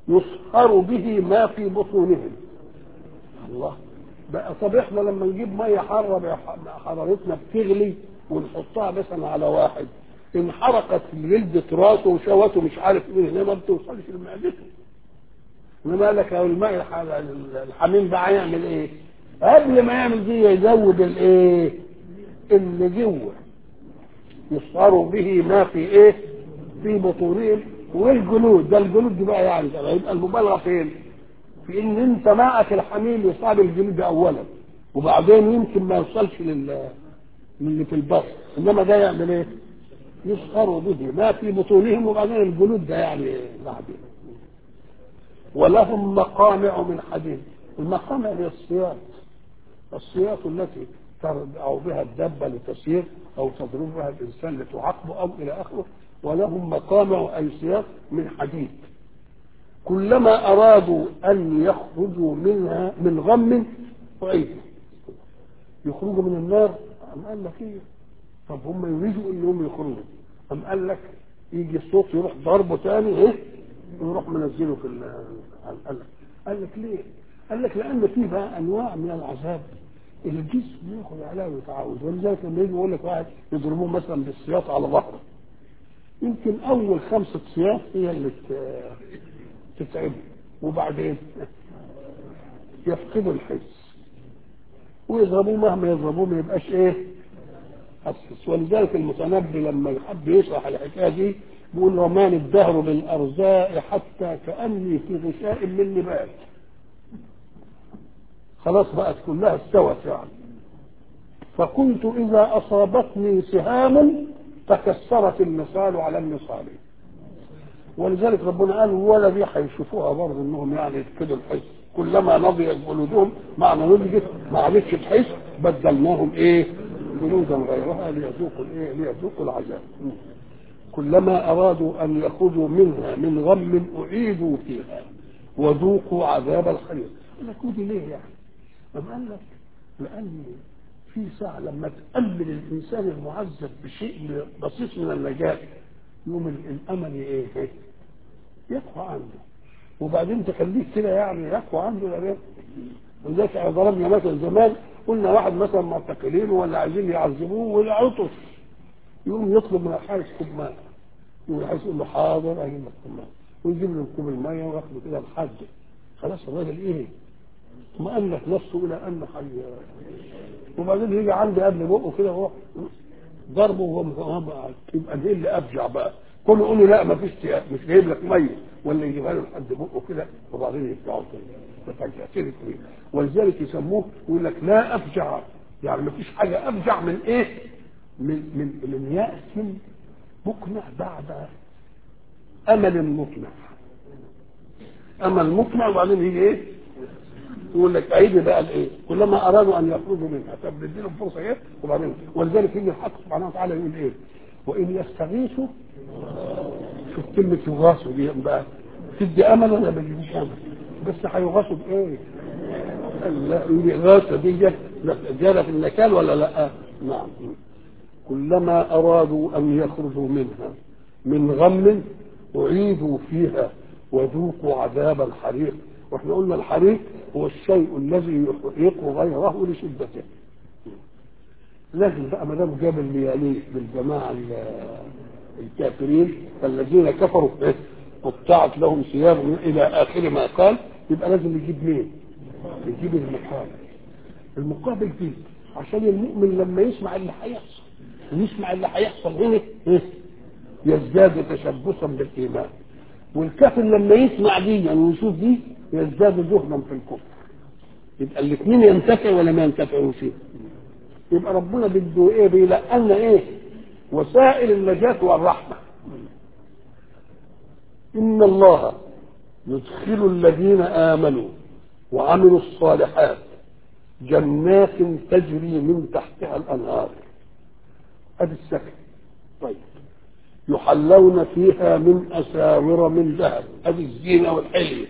يصهر به ما في بطونهم الله بقى طب احنا لما نجيب ميه حاره حرارتنا بتغلي ونحطها مثلا على واحد انحرقت جلدة راسه وشوته مش عارف ايه هنا ما بتوصلش لمعدته انما قال لك لو الماء الحميم بقى يعمل ايه؟ قبل ما يعمل دي يزود الايه؟ اللي جوه يصهر به ما في ايه؟ في بطونهم والجلود ده الجلود دي بقى يعني ده يبقى المبالغه فين؟ في ان انت ماءك الحميم يصاب الجلود اولا وبعدين يمكن ما يوصلش لل اللي في البطن انما ده يعمل ايه؟ يصهر به ما في بطونهم وبعدين الجلود ده يعني بعدين ولهم مقامع من حديد المقامع هي السياط السياط التي ترجع بها الدابة لتسير أو تضرب بها الإنسان لتعاقبه أو إلى آخره ولهم مقامع أي سياط من حديد كلما أرادوا أن يخرجوا منها من غم أعيدوا يخرجوا من النار أم قال لك إيه طب هم يريدوا انهم يخرجوا أم قال لك يجي الصوت يروح ضربه تاني ايه ويروح منزله في قال لك قال لك ليه؟ قال لك لان في بقى انواع من العذاب الجسم ياخذ عليها ويتعود ولذلك لما يجي يقول لك واحد يضربوه مثلا بالسياط على ظهره يمكن اول خمسه سياط هي اللي تتعبه وبعدين يفقدوا الحس ويضربوه مهما يضربوه ما يبقاش ايه أسس ولذلك المتنبي لما يحب يشرح الحكايه دي بيقول رمان الدهر بالارزاء حتى كاني في غشاء من نبات خلاص بقت كلها استوت يعني فكنت اذا اصابتني سهام تكسرت النصال على النصال ولذلك ربنا قال ولا دي هيشوفوها برضه انهم يعني يفقدوا الحس كلما نضجت جلودهم معنى نضجت ما عادتش تحس بدلناهم ايه؟ جلودا غيرها ليذوقوا الايه؟ ليذوقوا العذاب. كلما ارادوا ان يخرجوا منها من غم اعيدوا فيها وذوقوا عذاب الحريق. قال لك ودي ليه يعني؟ طب قال لك لان في ساعة لما تأمل الإنسان المعذب بشيء بسيط من النجاة يوم الأمل إيه؟ يقوى عنده وبعدين تخليه كده يعني يقوى عنده يعني ولذلك ضربنا مثلا زمان قلنا واحد مثلا معتقلين ولا عايزين يعذبوه والعطش يقوم يطلب من الحارس كوب ماء والحارس يقول له حاضر اجيب لك كوب ماء ويجيب له كوب الماء وياخده كده لحد خلاص الراجل ايه؟ مؤلف نفسه الى انه حي وبعدين يجي عندي قبل بقه كده وهو ضربه وهو يبقى دي اللي ابجع بقى كله يقول له لا ما فيش مش جايب لك ميه ولا يجيبها له لحد بقه كده وبعدين يفتحه تاني تفجع ولذلك يسموه يقول لك لا افجع يعني ما فيش حاجه افجع من ايه؟ من من من يأس مقنع بعد امل مقنع امل مقنع وبعدين يجي ايه؟ يقول لك عيد بقى الايه؟ كلما ارادوا ان يخرجوا منها طب نديلهم فرصه ايه؟ وبعدين ولذلك يجي الحق سبحانه وتعالى يقول ايه؟ وان يستغيثوا شوف كلمه يغاثوا دي بقى تدي امل ولا ما تديش امل؟ بس هيغاثوا بايه؟ الإغاثة دي جالت النكال ولا لا؟ نعم كلما أرادوا أن يخرجوا منها من غم أعيدوا فيها وذوقوا عذاب الحريق واحنا قلنا الحريق هو الشيء الذي يحرق غيره لشدته لازم بقى ما دام جاب المياليه بالجماعه الكافرين فالذين كفروا قطعت لهم ثياب الى اخر ما قال يبقى لازم يجيب مين؟ يجيب المقابل المقابل دي عشان المؤمن لما يسمع اللي هيحصل ويسمع اللي هيحصل هنا يزداد تشبثا بالايمان والكافر لما يسمع دي يعني ويشوف دي يزداد زهدا في الكفر يبقى الاثنين ينتفع ولا ما ينتفعوش يبقى ربنا بده ايه بيلقنا ايه وسائل النجاة والرحمة إن الله يدخل الذين آمنوا وعملوا الصالحات جنات تجري من تحتها الانهار ادي السكن طيب يحلون فيها من اساور من ذهب ادي الزينه والحليه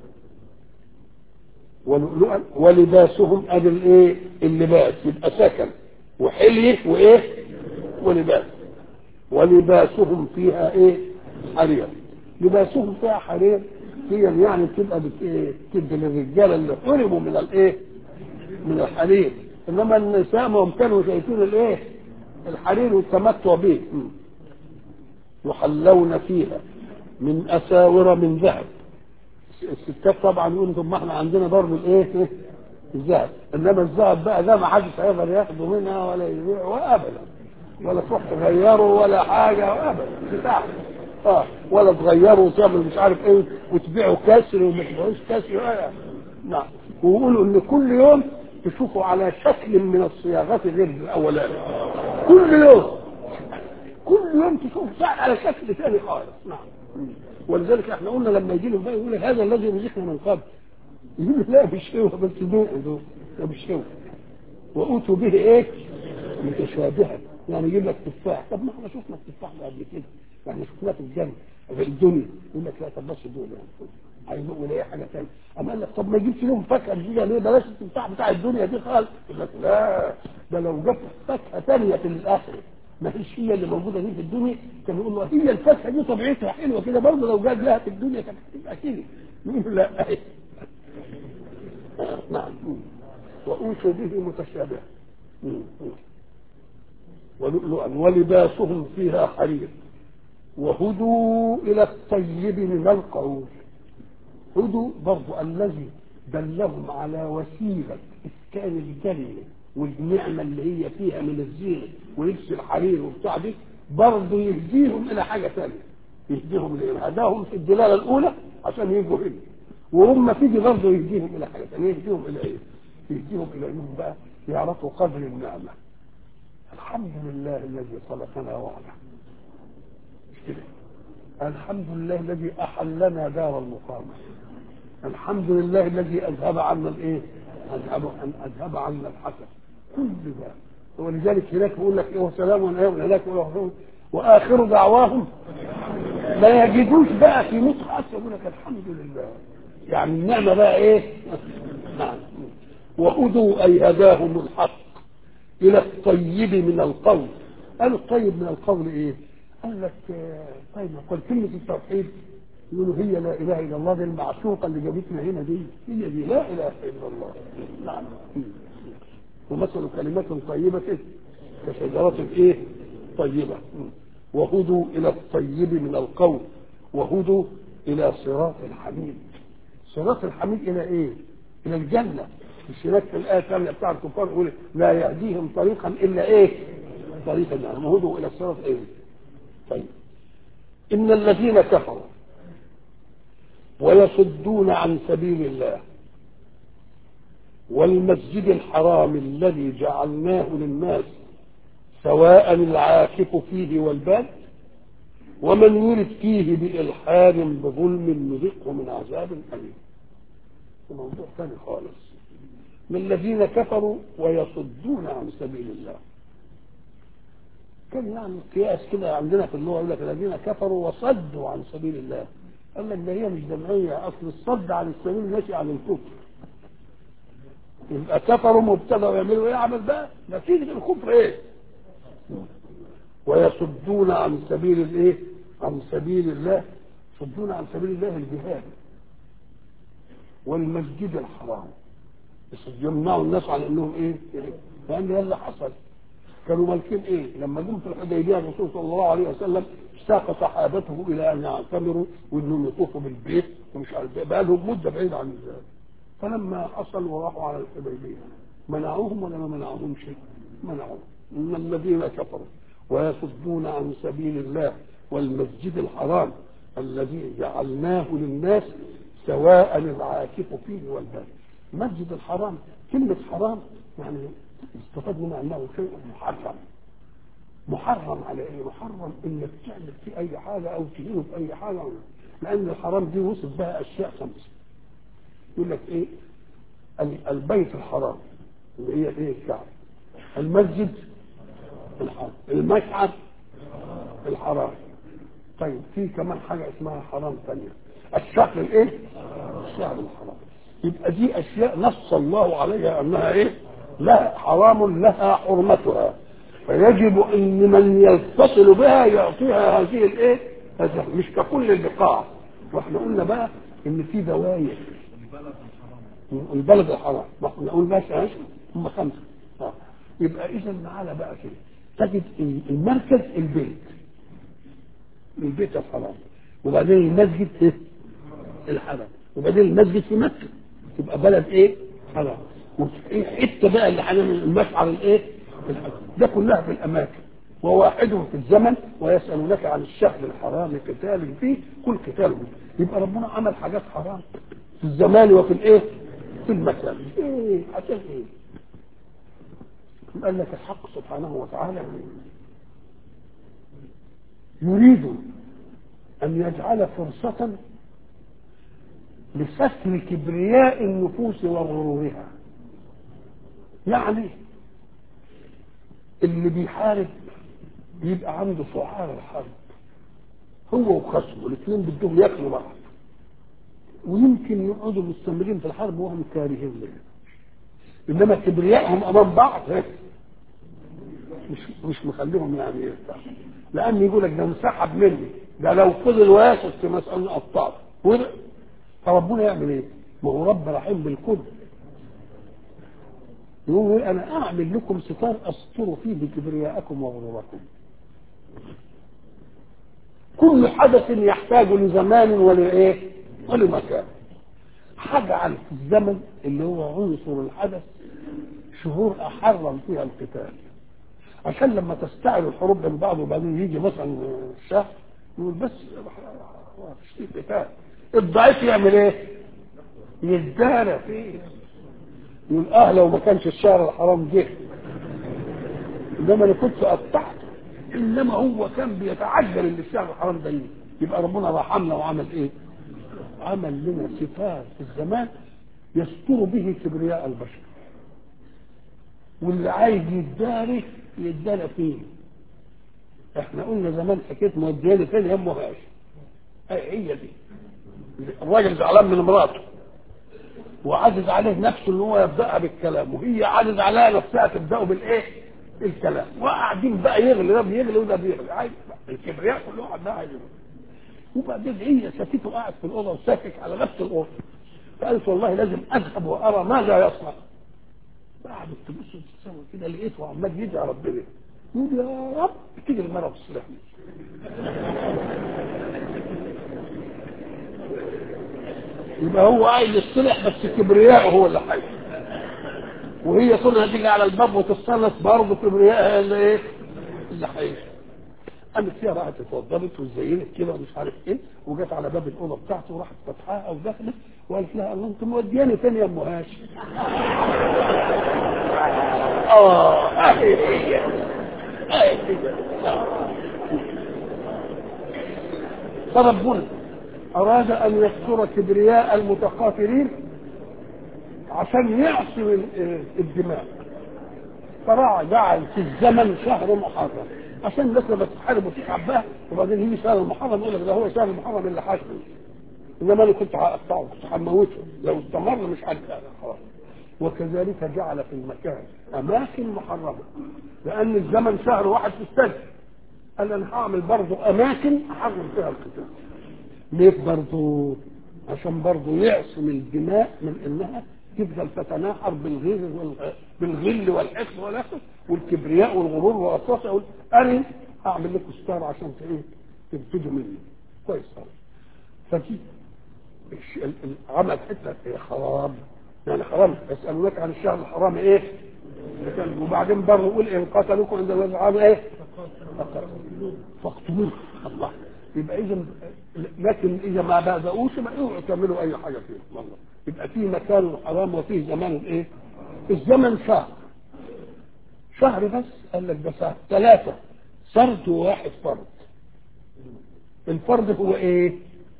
ولؤلؤا ولباسهم ادي الايه اللباس يبقى سكن وحليه وايه ولباس ولباسهم فيها ايه حرير لباسهم فيها حرير هي يعني بتبقى بت- إيه؟ بتدي للرجاله اللي حرموا من الايه؟ من الحرير انما النساء ما هم كانوا شايفين الايه؟ الحرير والتمتع به م. يحلون فيها من اساور من ذهب الستات طبعا يقولوا طب ما احنا عندنا برضه الايه؟ الذهب انما الذهب بقى ده ما حدش هيقدر ياخده منها ولا يبيعه ابدا ولا تروح تغيره ولا حاجه ابدا بتاعه اه ولا تغيره وتعمل مش عارف ايه وتبيعه كسر وما تبيعوش كسر آه. نعم ويقولوا ان كل يوم تشوفوا على شكل من الصياغات غير الاولاني كل يوم كل يوم تشوف ساعة على شكل ثاني خالص نعم ولذلك احنا قلنا لما يجي له بقى يقول هذا الذي رزقنا من قبل يقول له لا مش هو بس ذوقوا ذوق ده مش هو وأوتوا به ايه؟ متشابها يعني يجيب لك تفاح طب ما احنا شفنا التفاح ده قبل كده يعني شفناه في الجنة في الدنيا يقول لك لا طب بس دول يعني عايزين نقول ايه حاجه ثانيه اما قال لك طب ما يجيبش لهم فاكهه جديده ليه بلاش التفاح بتاع الدنيا دي خالص يقول لك لا ده لو جبت فاكهه ثانيه في الاخره ما هيش هي اللي موجوده دي في الدنيا كان يقول له هي الفاكهه دي طبيعتها حلوه كده برضه لو جاب لها في الدنيا كانت هتبقى كده يقول لا نعم وأوتوا به متشابها ولؤلؤا ولباسهم فيها حرير وهدوا إلى الطيب من القول هدوا برضو الذي دلهم على وسيلة إسكان الجنة والنعمة اللي هي فيها من الزينة ولبس الحرير وبتاع دي برضه يهديهم إلى حاجة ثانية يهديهم لإيه؟ هداهم في الدلالة الأولى عشان يجوا هنا وهم تيجي برضه يهديهم إلى حاجة ثانية يهديهم إلى إيه؟ يهديهم إلى إنهم بقى يعرفوا قدر النعمة الحمد لله الذي خلقنا وعلا مش كده الحمد لله الذي أحلنا دار المقامة الحمد لله الذي أذهب عنا الإيه؟ أذهب أن أذهب عنا الحسن كل ده ولذلك هناك بيقول لك إيه وسلام عليهم هناك يقول وآخر دعواهم لا يجدوش بقى في نطق أصلا يقول لك الحمد لله يعني النعمة بقى إيه؟ نعم وهدوا أي هداهم الحق إلى الطيب من القول قال الطيب من القول إيه؟ قال لك طيب قل كلمة التوحيد يقولوا هي لا إله إلا الله دي المعشوقة اللي جابتنا هنا دي هي دي لا إله إلا الله نعم ومثل كلمات طيبة كشجرة إيه؟ طيبة وهدوا إلى الطيب من القول وهدوا إلى صراط الحميد صراط الحميد إلى إيه؟ إلى الجنة مش هناك في الآية الثانية بتاع الكفار يقول لا يهديهم طريقا إلا إيه؟ طريقا يعني وهدوا إلى الصراط إيه؟ طيب إن الذين كفروا ويصدون عن سبيل الله والمسجد الحرام الذي جعلناه للناس سواء العاكف فيه والباد ومن يرد فيه بإلحاد بظلم نذقه من عذاب أليم موضوع ثاني خالص من الذين كفروا ويصدون عن سبيل الله كان يعني قياس كده عندنا في اللغه يقول لك الذين كفروا وصدوا عن سبيل الله قال لك ده هي مش جمعيه اصل الصد عن السبيل ناشئ عن الكفر يبقى كفروا مبتدا ويعملوا ايه عمل بقى نتيجه الكفر ايه ويصدون عن سبيل الايه عن سبيل الله يصدون عن سبيل الله الجهاد والمسجد الحرام يمنعوا الناس عن انهم ايه لان ده اللي حصل كانوا مالكين ايه لما جم في الحديبيه الرسول صلى الله عليه وسلم ساق صحابته الى ان يعتمروا وانهم يطوفوا بالبيت ومش عارف بقى لهم مده بعيده عن ذلك فلما حصل وراحوا على الحديبيه منعوهم ولا ما منعوهم شيء منعوهم ان الذين كفروا ويصدون عن سبيل الله والمسجد الحرام الذي جعلناه للناس سواء العاكف فيه والباد المسجد الحرام كلمة حرام يعني استفاد منها انه شيء محرم محرم على ايه؟ محرم انك تعمل فيه اي حاجه او تهينه في اي حاجه لان الحرام دي وصف بها اشياء خمسه يقول لك ايه؟ البيت الحرام اللي هي ايه الكعبه المسجد الحرام المشعر الحرام طيب في كمان حاجه اسمها حرام ثانيه الشهر الايه؟ الشهر الحرام يبقى دي اشياء نص الله عليها انها ايه؟ لا حرام لها حرمتها فيجب ان من يتصل بها يعطيها هذه الايه؟ هذه مش ككل البقاع واحنا قلنا بقى ان في دواير البلد الحرام ما احنا نقول بس ايش هم خمسه آه. يبقى اذا تعالى بقى كده تجد المركز البيت البيت الحرام وبعدين المسجد ايه الحرام وبعدين المسجد في مكه تبقى بلد ايه حرام وايه حته بقى اللي هنعمل المشعر الايه الحرام ده كلها في الاماكن وواحد في الزمن ويسألونك عن الشهر الحرام قتال فيه كل قتال فيه يبقى ربنا عمل حاجات حرام في الزمان وفي الايه في المكان ايه عشان ايه قال لك الحق سبحانه وتعالى يريد ان يجعل فرصة لستر كبرياء النفوس وغرورها يعني اللي بيحارب يبقى عنده سعار الحرب هو وخصمه الاثنين بدهم ياكلوا بعض ويمكن يقعدوا مستمرين في الحرب وهم كارهين لها انما كبريائهم امام بعض مش مش مخليهم يعني يرتاحوا لان يقول لك ده انسحب مني ده لو فضل واثق في مساله قطعه فربنا يعمل ايه؟ ما هو رب رحيم بالكل يقول انا اعمل لكم ستار استر فيه بكبرياءكم وغروركم كل حدث يحتاج لزمان ولايه ولمكان هجعل في الزمن اللي هو عنصر الحدث شهور احرم فيها القتال عشان لما تستعر الحروب بين بعض وبعدين يجي مثلا الشهر يقول بس مفيش فيه قتال الضعيف يعمل ايه؟ يزداد فيه يقول اه لو ما كانش الشهر الحرام جه انما انا كنت قطعته انما هو كان بيتعجل ان الشهر الحرام ده يجي يبقى ربنا رحمنا وعمل ايه؟ عمل لنا ستار في الزمان يستر به كبرياء البشر واللي عايز يداري يداري فيه احنا قلنا زمان حكايه مودياني فين يا امه هاش هي دي الراجل زعلان من مراته وعزز عليه نفسه ان هو يبداها بالكلام وهي عزز عليها نفسها تبداه بالايه؟ الكلام وقاعدين بقى يغلي ده بيغلي وده بيغلي عايز الكبرياء كل واحد ده عايز وبعدين هي سكته قاعد في الاوضه وساكت على نفس الاوضه فقالت والله لازم اذهب وارى ماذا يصنع قعدت تبص وتتصور كده لقيته عمال يدعي ربنا يقول يا رب تيجي المرة تصلحني يبقى هو عايز يصلح بس كبرياءه هو اللي حي وهي كلها تيجي على الباب وتصنف برضه كبرياءها اللي ايه اللي حي قامت فيها راحت اتوضبت وزينت كده ومش عارف ايه وجت على باب الاوضه بتاعته وراحت فتحها ودخلت وقالت لها الله انت مودياني فين يا ام هاشم اه اهي هي اهي هي فربنا اراد ان يستر كبرياء المتقاتلين عشان يعصم الدماء فراع جعل في الزمن شهر محرم عشان الناس لما تتحارب وتتعب بها وبعدين يجي شهر المحرم يقول لك ده هو شهر المحرم اللي حاشمه انما انا كنت هقطعه كنت هموته لو استمر مش هتقطع خلاص وكذلك جعل في المكان اماكن محرمه لان الزمن شهر واحد في السنه قال انا هعمل برضه اماكن احرم فيها القتال ليه برضه عشان برضه يعصم الدماء من انها تفضل تتناحر بالغل وال... بالغل والحقد والحقد والكبرياء والغرور والقسوه اقول انا اعمل لكم ستار عشان ايه تبتدوا مني كويس خالص فدي عمل حته حرام يعني حرام يسالونك عن الشهر الحرام ايه وبعدين برضه يقول ان قتلوكم عند العام ايه فاقتلوه الله يبقى اذا لكن اذا ما بداوش ما اوعوا تعملوا اي حاجه فيه والله يبقى في مكان حرام وفيه زمان الايه الزمن شهر شهر بس قال لك ده شهر ثلاثه فرد وواحد فرد الفرد هو ايه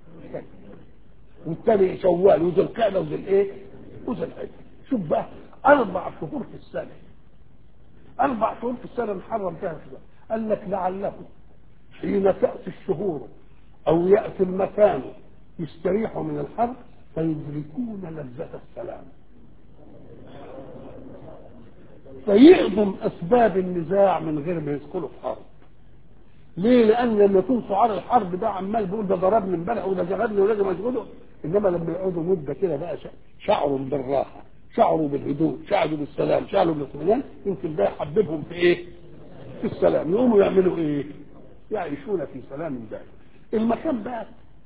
والثاني شوال وذو القعده وذو الايه وذو الحجه شوف بقى اربع شهور في السنه اربع شهور في السنه محرم فيها كده قال لك لعله حين تاتي الشهور او ياتي المكان يستريحوا من الحرب فيدركون لذة السلام فيعظم اسباب النزاع من غير ما يدخلوا في حرب ليه؟ لأن لما يكون شعار الحرب ده عمال بيقول ده ضربني امبارح وده جغدني ولازم أسجده انما لما يقعدوا مده كده بقى شعروا بالراحه شعروا بالهدوء شعروا بالسلام شعروا بالاطمئنان يمكن ده يحببهم في ايه؟ في السلام يقوموا يعملوا ايه؟ يعيشون في سلام دائم المكان بقى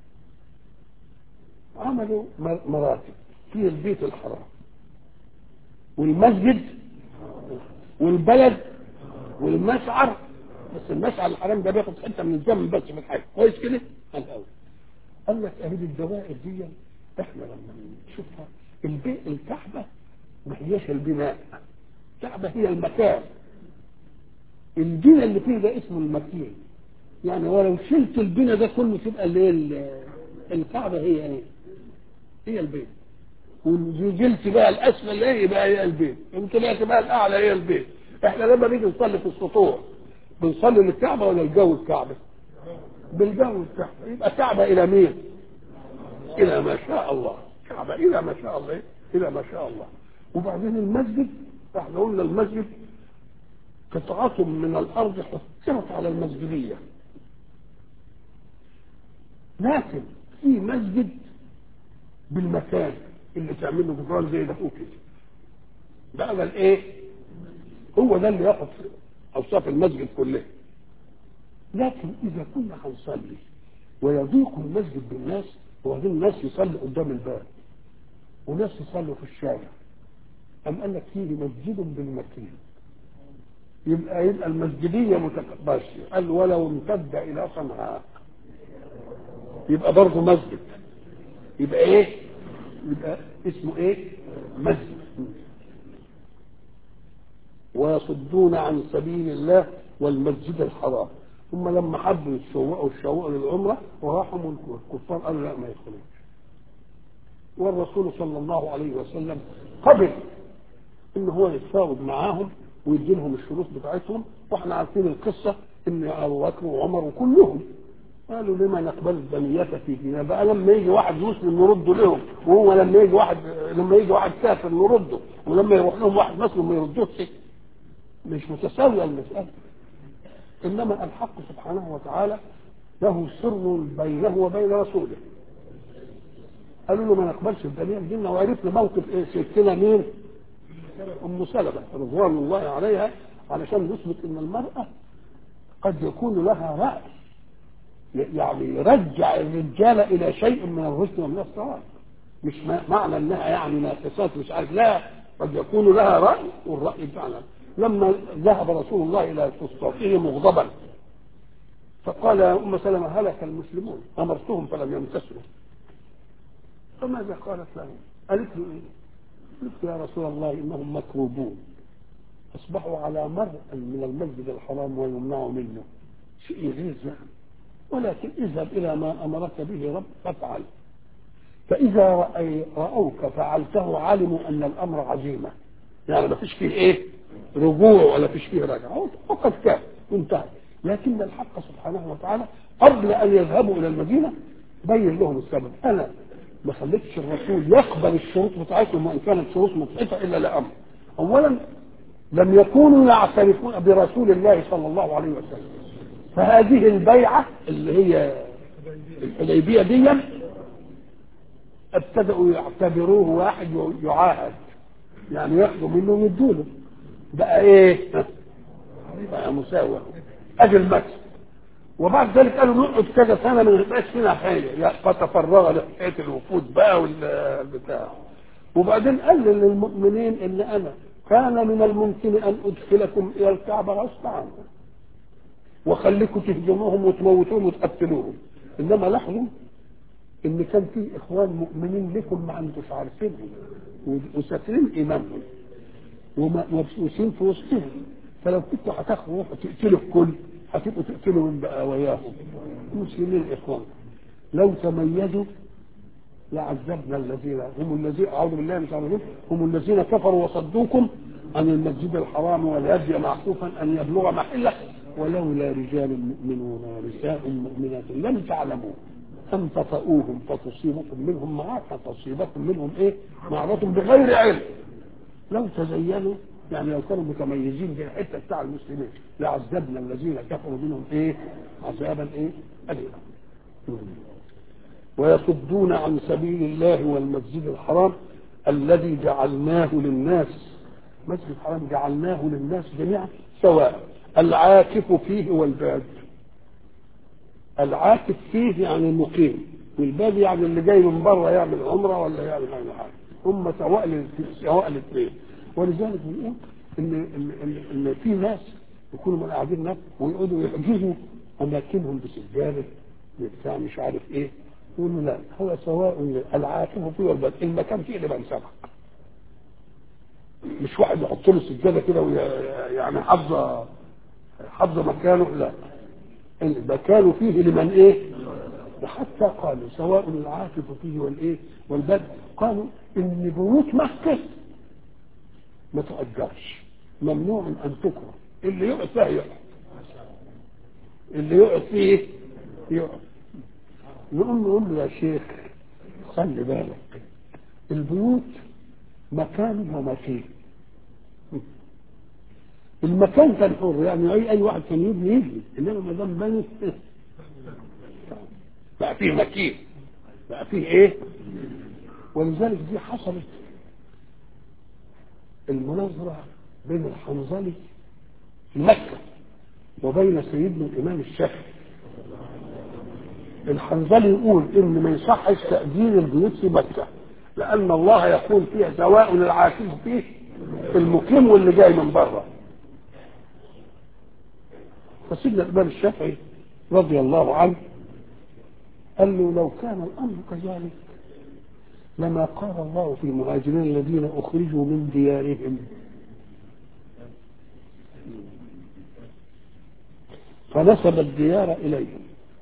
عملوا مراتب في البيت الحرام والمسجد والبلد والمشعر بس المشعر الحرام ده بياخد حته من الجنب بس في الحاجه كويس كده؟ الاول قال لك اهي الدوائر دي احنا لما نشوفها البيت الكعبه ما هياش البناء الكعبه هي المكان البناء اللي فيه ده اسمه المكين يعني ولو شلت البناء ده كله تبقى اللي هي الكعبه هي ايه؟ هي البيت ونزلت بقى الاسفل ايه يبقى هي البيت ان طلعت بقى الاعلى هي البيت احنا لما نيجي نصلي في السطوع بنصلي للكعبه ولا الجو الكعبه؟ بالجو الكعبه يبقى كعبه الى مين؟ الى ما شاء الله كعبه الى ما شاء الله الى ما شاء الله وبعدين المسجد احنا قلنا المسجد قطعة من الأرض حصرت على المسجدية لكن في مسجد بالمكان اللي تعمله جدران زي ده كده ده ده الايه؟ هو ده اللي ياخد اوصاف المسجد كلها لكن اذا كنا هنصلي ويضيق المسجد بالناس وبعدين الناس يصلي قدام الباب وناس يصلوا في الشارع أم قال لك فيه مسجد بالمكين يبقى يبقى المسجدية متكبرة قال ولو امتد إلى صنعاء يبقى برضه مسجد يبقى إيه؟ يبقى اسمه إيه؟ مسجد ويصدون عن سبيل الله والمسجد الحرام ثم لما حبوا يتشوقوا الشوق للعمرة وراحوا الكفار قالوا لا ما يدخلوش والرسول صلى الله عليه وسلم قبل ان هو يتفاوض معاهم ويدي لهم الشروط بتاعتهم واحنا عارفين القصه ان ابو بكر وعمر وكلهم قالوا لما نقبل الدنية في ديننا بقى لما يجي واحد مسلم نرده لهم وهو لما يجي واحد لما يجي واحد كافر نرده ولما يروح لهم واحد مسلم ما يردوش مش متساوية المسألة إنما الحق سبحانه وتعالى له سر بينه وبين رسوله قالوا له ما نقبلش الدنيا ديننا وعرفنا موقف ايه ستنا مين؟ ام سلمه رضوان الله عليها علشان نثبت ان المراه قد يكون لها راي يعني يرجع الرجال الى شيء من الرشد ومن الصواب مش معنى انها يعني ناقصات مش عارف لا قد يكون لها راي والراي فعلا لما ذهب رسول الله الى فسطاطه مغضبا فقال يا ام سلمه هلك المسلمون امرتهم فلم يمتثلوا فماذا قالت له؟ قالت له ايه؟ قلت يا رسول الله انهم مكروبون اصبحوا على مرء من المسجد الحرام ويمنعوا منه شيء غير يعني ولكن اذهب الى ما امرك به رب فافعل فاذا رأي راوك فعلته علموا ان الامر عزيمه يعني ما فيش فيه ايه رجوع ولا فيش فيه رجعه فقد كان انتهى لكن الحق سبحانه وتعالى قبل ان يذهبوا الى المدينه بين لهم السبب انا ما خليتش الرسول يقبل الشروط بتاعتهم وان كانت شروط مضحكه الا لامر. اولا لم يكونوا يعترفون برسول الله صلى الله عليه وسلم. فهذه البيعه اللي هي الحديبيه دي ابتدأوا يعتبروه واحد يعاهد يعني ياخدوا منه ويدوا له بقى ايه؟ بقى مساواه ادي المكسب وبعد ذلك قالوا نقعد كذا سنه ما نبقاش فينا حاجه فتفرغ لحكايه الوفود بقى والبتاع وبعدين قال للمؤمنين ان انا كان من الممكن ان ادخلكم الى الكعبه غصب عنكم وخليكم تهجموهم وتموتوهم وتقتلوهم انما لاحظوا ان كان في اخوان مؤمنين لكم ما انتوش عارفينهم وساترين ايمانهم ومبسوسين في وسطهم فلو كنتوا هتاخدوا روحوا تقتلوا الكل هتبقوا تقتلوا من بقى وياهم المسلمين اخوان لو تميزوا لعذبنا الذين هم الذين اعوذ بالله من الشيطان هم الذين كفروا وصدوكم عن المسجد الحرام والهدي معكوفا ان يبلغ محله ولولا رجال مؤمنون ونساء مؤمنات لم تعلموا ان تطؤوهم فتصيبكم منهم معركه تصيبكم منهم ايه؟ معركه بغير علم لو تزينوا يعني لو كانوا متميزين في الحته بتاع المسلمين لعذبنا الذين كفروا منهم ايه؟ عذابا ايه؟ اليما. ويصدون عن سبيل الله والمسجد الحرام الذي جعلناه للناس مسجد الحرام جعلناه للناس جميعا سواء العاكف فيه والباد العاكف فيه يعني المقيم والباد يعني اللي جاي من بره يعمل عمره ولا يعمل اي حاجه هم سواء سواء الاثنين ولذلك بنقول ان ان ان, إن في ناس يكونوا قاعدين هناك ويقعدوا يحجزوا اماكنهم بسجاده بتاع مش عارف ايه يقولوا لا هو سواء العاكف فيه والباد المكان فيه اللي بنسبق مش واحد يحط له سجاده كده يعني حافظه حافظه مكانه لا المكان فيه لمن ايه وحتى قالوا سواء العاكف فيه والايه والبد قالوا ان بيوت مكه ما تؤجرش ممنوع ان تكره اللي يقعد فيها يقعد اللي يقعد فيه يقعد نقول نقول له يا شيخ خلي بالك البيوت مكان ومكين المكان كان حر يعني اي اي واحد كان يبني يبني انما ما دام بني بقى فيه مكين بقى فيه ايه ولذلك دي حصلت المناظرة بين الحنظلي في مكة وبين سيدنا الإمام الشافعي الحنظلي يقول إن ما يصحش تأجير البيوت في مكة لأن الله يقول فيها سواء العاكف فيه المقيم واللي جاي من بره فسيدنا الإمام الشافعي رضي الله عنه قال له لو كان الأمر كذلك لما قال الله في المهاجرين الذين أخرجوا من ديارهم فنسب الديار إليهم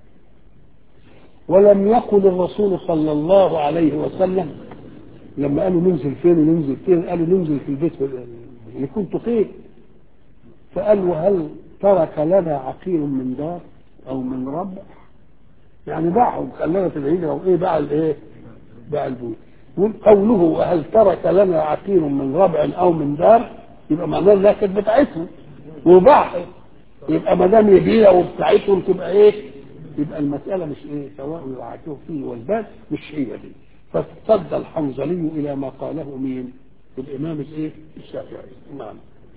ولم يقل الرسول صلى الله عليه وسلم لما قالوا ننزل فين وننزل فين قالوا ننزل في البيت اللي كنت فيه فقال وهل ترك لنا عقيل من دار او من ربع يعني باعهم خلانا في الهجره وايه باع الايه باع البيوت قوله وهل ترك لنا عقيل من ربع او من دار يبقى معناه انها كانت بتاعتهم وباعها يبقى ما دام يبيع وبتاعتهم تبقى ايه يبقى المساله مش ايه سواء العاكف فيه والباد مش هي دي فاصطد الحنظلي الى ما قاله مين الامام الايه الشافعي نعم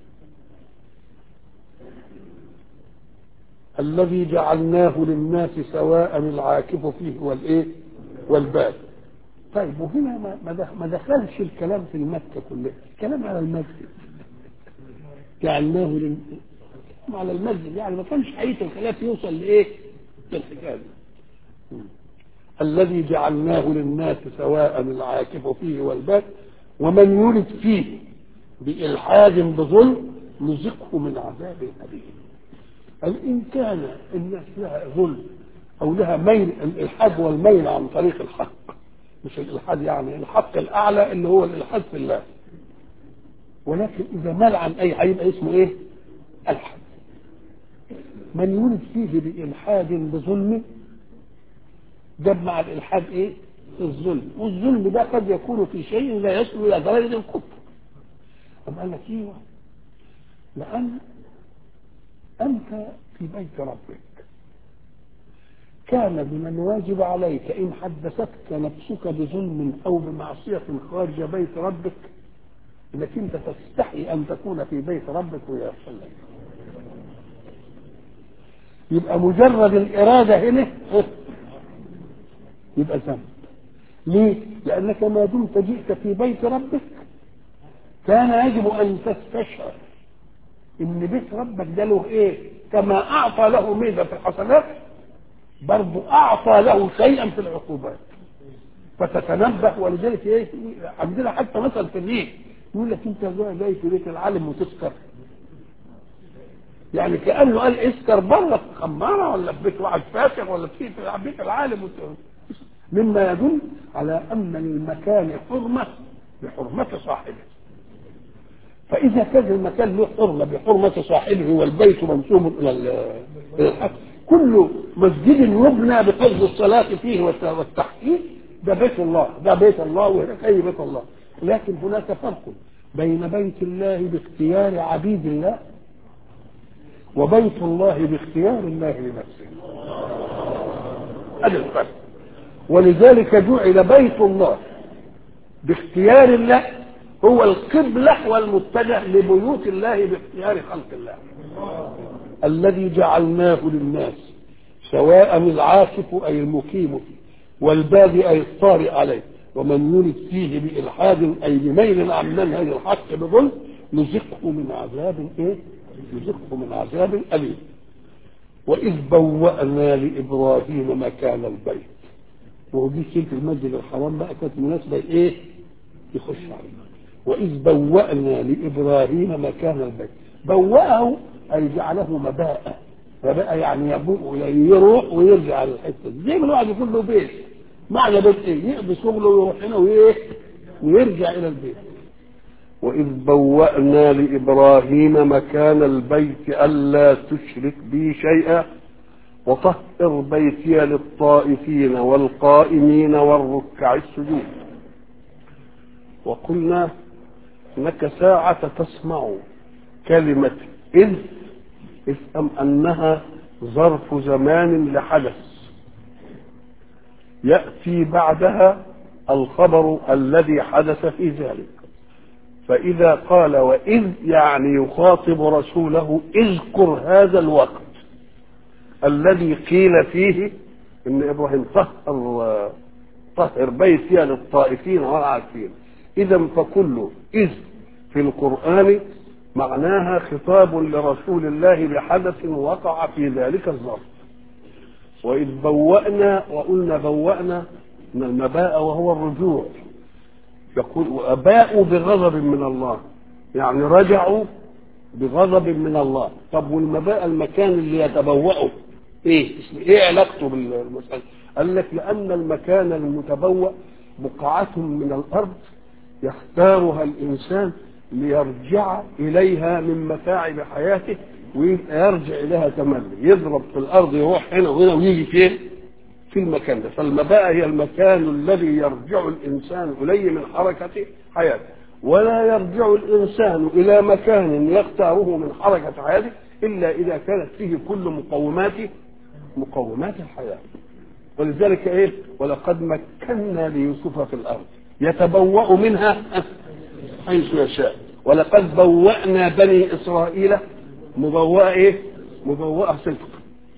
الذي جعلناه للناس سواء العاكف فيه والايه والباد طيب وهنا ما دخلش الكلام في المكة كلها الكلام على المسجد جعلناه لل... على المسجد يعني ما كانش حقيقة الخلاف يوصل لايه للحكاية الذي جعلناه للناس سواء العاكف فيه والباد ومن يرد فيه بإلحاد بظلم نزقه من عذاب أليم قال إن كان الناس لها ظلم أو لها ميل الإلحاد والميل عن طريق الحق مش الإلحاد يعني الحق الأعلى اللي هو الإلحاد في الله ولكن إذا مال عن أي هيبقى اسمه إيه؟ ألحد من يولد فيه بإلحاد بظلم جاب مع الإلحاد إيه؟ الظلم والظلم ده قد يكون في شيء لا يصل إلى درجة الكفر طب قال لك إيه؟ لأن أنت في بيت ربك كان من الواجب عليك إن حدثتك نفسك بظلم أو بمعصية خارج بيت ربك انك انت تستحي ان تكون في بيت ربك ويحصل لك يبقى مجرد الاراده هنا يبقى ذنب ليه؟ لانك ما دمت جئت في بيت ربك كان يجب ان تستشعر ان بيت ربك ده له ايه؟ كما اعطى له ميزه في الحسنات برضه اعطى له شيئا في العقوبات فتتنبه ولذلك ايه عندنا حتى مثلا في الريح يقول لك انت جاي في بيت العالم وتسكر يعني كانه قال اسكر بره في خماره ولا في بيت واحد فاتح ولا في بيت العالم وت... مما يدل على ان المكان حرمه بحرمه صاحبه فاذا كان المكان له حرمه بحرمه صاحبه والبيت منسوب الى الحق كل مسجد يبنى بقصد الصلاه فيه والتحقيق ده بيت الله ده بيت الله وهناك اي بيت الله لكن هناك فرق بين بيت الله باختيار عبيد الله وبيت الله باختيار الله لنفسه هذا الفرق ولذلك جعل بيت الله باختيار الله هو القبلة والمتجه لبيوت الله باختيار خلق الله الذي جعلناه للناس سواء العاكف أي المقيم فيه والبادي أي الطارئ عليه ومن يرد فيه بإلحاد أي بميل عن منهج الحق بظلم نزقه من عذاب إيه؟ نزقه من عذاب أليم وإذ بوأنا لإبراهيم مكان البيت ودي كلمة المسجد الحرام بقى كانت مناسبة إيه؟ يخش عليه وإذ بوأنا لإبراهيم مكان البيت بوأه أي جعله مباء فبقى يعني يبوء يروح ويرجع للحتة دي زي ما الواحد يكون له بيت معنى بيت إيه؟ يقضي شغله ويروح هنا وإيه؟ ويرجع إلى البيت وإذ بوأنا لإبراهيم مكان البيت ألا تشرك بي شيئا وطهر بيتي للطائفين والقائمين والركع السجود وقلنا انك ساعة تسمع كلمة إذ افهم أنها ظرف زمان لحدث يأتي بعدها الخبر الذي حدث في ذلك فإذا قال وإذ يعني يخاطب رسوله اذكر هذا الوقت الذي قيل فيه ان ابراهيم طهر طهر بيتي للطائفين والعاكفين اذا فكل اذ في القران معناها خطاب لرسول الله بحدث وقع في ذلك الظرف واذ بوانا وقلنا بوانا من المباء وهو الرجوع يقول واباءوا بغضب من الله يعني رجعوا بغضب من الله طب والمباء المكان اللي يتبوأه ايه ايه علاقته بالمسألة قال لك لان المكان المتبوأ بقعة من الارض يختارها الانسان ليرجع اليها من متاعب حياته ويرجع اليها تملي يضرب في الارض يروح هنا وهنا ويجي فين في المكان ده فالمباء هي المكان الذي يرجع الانسان اليه من حركه حياته ولا يرجع الانسان الى مكان يختاره من حركه حياته الا اذا كانت فيه كل مقومات مقومات الحياه ولذلك ايه ولقد مكنا ليوسف في الارض يتبوأ منها حيث يشاء ولقد بوأنا بني اسرائيل مبوأ ايه مبوأ صدق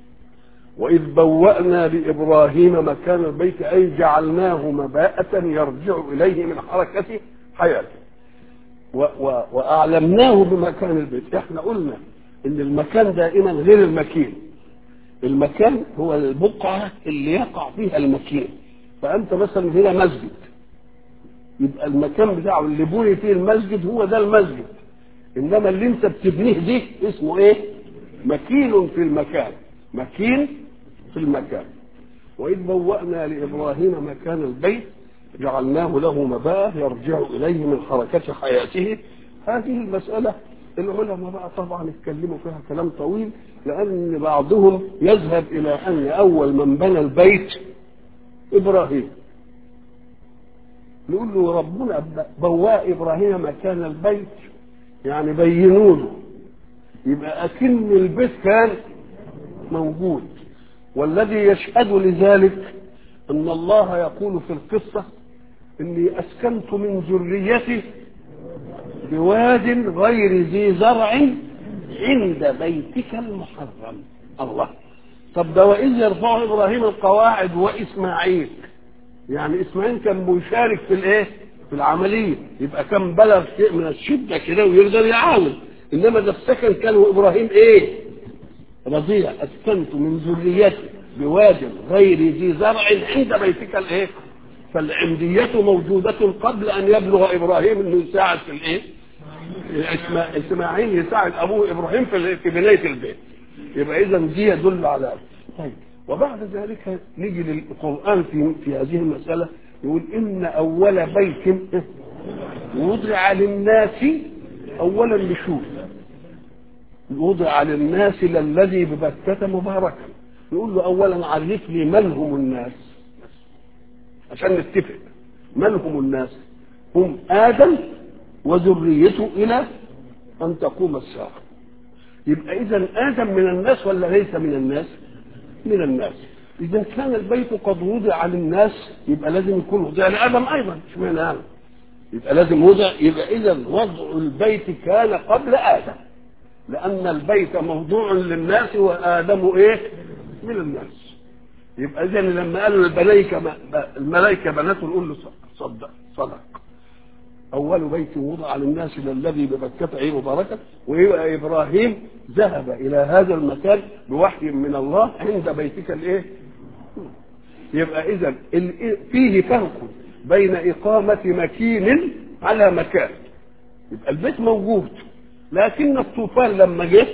وإذ بوأنا لإبراهيم مكان البيت أي جعلناه مباءة يرجع إليه من حركة حياته و و وأعلمناه بمكان البيت احنا قلنا إن المكان دائما غير المكين المكان هو البقعة اللي يقع فيها المكين فأنت مثلا هنا مسجد يبقى المكان بتاعه اللي بني فيه المسجد هو ده المسجد إنما اللي أنت بتبنيه دي اسمه إيه؟ مكين في المكان مكين في المكان وإذ بوأنا لإبراهيم مكان البيت جعلناه له مباء يرجع إليه من حركة حياته هذه المسألة العلماء بقى طبعا اتكلموا فيها كلام طويل لأن بعضهم يذهب إلى أن أول من بنى البيت إبراهيم نقول له ربنا بواء إبراهيم مكان البيت يعني بينوا له يبقى أكن البيت كان موجود والذي يشهد لذلك ان الله يقول في القصه اني اسكنت من ذريتي بواد غير ذي زرع عند بيتك المحرم الله طب ده واذ يرفع ابراهيم القواعد واسماعيل يعني اسماعيل كان مشارك في الايه في العمليه يبقى كان بلغ شيء من الشده كده ويقدر يعاون انما ده السكن كان ابراهيم ايه رضيع اسكنت من ذريتي بواد غير ذي زرع عند بيتك الايه فالعندية موجودة قبل أن يبلغ إبراهيم أنه يساعد في الإيه؟ إسماعيل يساعد أبوه إبراهيم في في بناية البيت. يبقى إذا دي يدل على طيب وبعد ذلك نيجي للقرآن في في هذه المسألة يقول إن أول بيت وضع للناس أولا نشوف وضع للناس للذي ببكة مباركا يقول له اولا عرف لي من هم الناس عشان نتفق من هم الناس هم ادم وذريته الى ان تقوم الساعه يبقى اذا ادم من الناس ولا ليس من الناس من الناس إذا كان البيت قد وضع للناس يبقى لازم يكون وضع لآدم أيضا اشمعنى يعني يبقى لازم وضع يبقى إذا وضع البيت كان قبل آدم لأن البيت موضوع للناس وآدم إيه؟ من الناس يبقى إذا لما قالوا الملائكة الملائكة بنات نقول له صدق صدق أول بيت وضع للناس الذي بمكة عين مباركة ويبقى إبراهيم ذهب إلى هذا المكان بوحي من الله عند بيتك الإيه؟ يبقى إذا فيه فرق بين إقامة مكين على مكان يبقى البيت موجود لكن الطوفان لما جه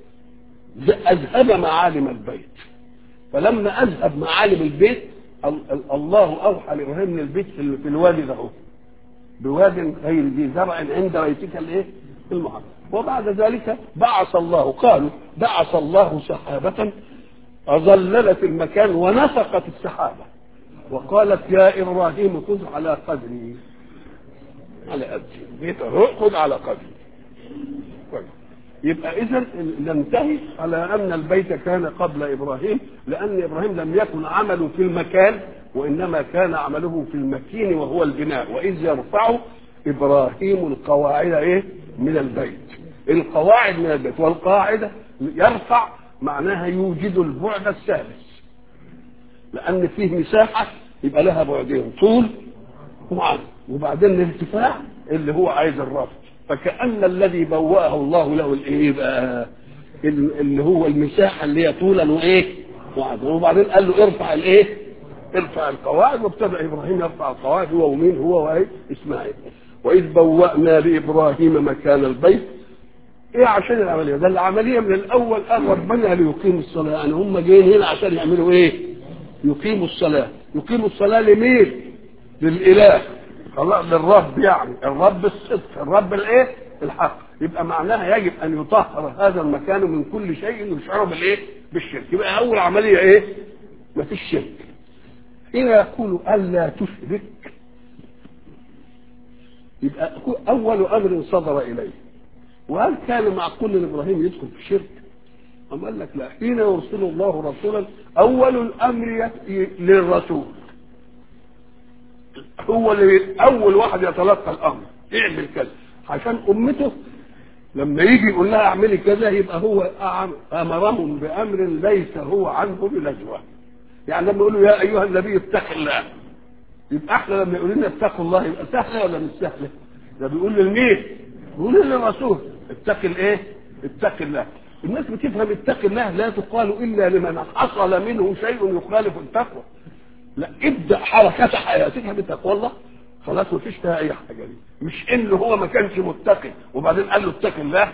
أذهب معالم البيت فلما أذهب معالم البيت الله أوحى لإبراهيم من البيت في الوادي ده بواد غير ذي زرع عند بيتك الايه؟ المحرم وبعد ذلك بعث الله قالوا بعث الله سحابة أظللت المكان ونفقت السحابة وقالت يا إبراهيم خذ على قدري على قدري بيت خذ على قدري كويس يبقى إذا ننتهي على أن البيت كان قبل إبراهيم لأن إبراهيم لم يكن عمله في المكان وإنما كان عمله في المكين وهو البناء وإذ يرفع إبراهيم القواعد إيه من البيت القواعد من البيت والقاعدة يرفع معناها يوجد البعد الثالث لأن فيه مساحة يبقى لها بعدين طول وعرض وبعدين الارتفاع اللي هو عايز الرفع فكأن الذي بوأه الله له الايه بقى اللي هو المساحة اللي هي طولا وايه وعرضا وبعدين قال له ارفع الايه ارفع القواعد وابتدأ ابراهيم يرفع القواعد هو ومين هو وايه اسماعيل واذ بوأنا لابراهيم مكان البيت ايه عشان العمليه ده العمليه من الاول قال ربنا ليقيموا الصلاه يعني هم جايين هنا عشان يعملوا ايه يقيموا الصلاه يقيموا الصلاه لمين للاله خلاص للرب يعني الرب الصدق الرب الايه الحق يبقى معناها يجب ان يطهر هذا المكان من كل شيء يشعره بالايه بالشرك يبقى اول عمليه ايه ما فيش شرك هنا يقول الا تشرك يبقى اول امر صدر اليه وهل كان معقول ان ابراهيم يدخل في الشرك؟ أم قال لك لا حين يرسل الله رسولا اول الامر للرسول هو اللي اول واحد يتلقى الامر اعمل كذا عشان امته لما يجي يقول لها اعملي كذا يبقى هو امرهم بامر ليس هو عنه بنجوى يعني لما يقولوا يا ايها النبي اتق الله يبقى احنا لما يقول لنا اتقوا الله يبقى سهله ولا مش سهله؟ ده بيقول للمين؟ بيقول للرسول اتق الايه؟ اتق الله الناس بتفهم اتق الله لا تقال الا لمن حصل منه شيء يخالف التقوى لا ابدا حركه حياتك بتقوى الله خلاص ما فيش فيها اي حاجه دي مش ان هو ما كانش متقي وبعدين قال له اتق الله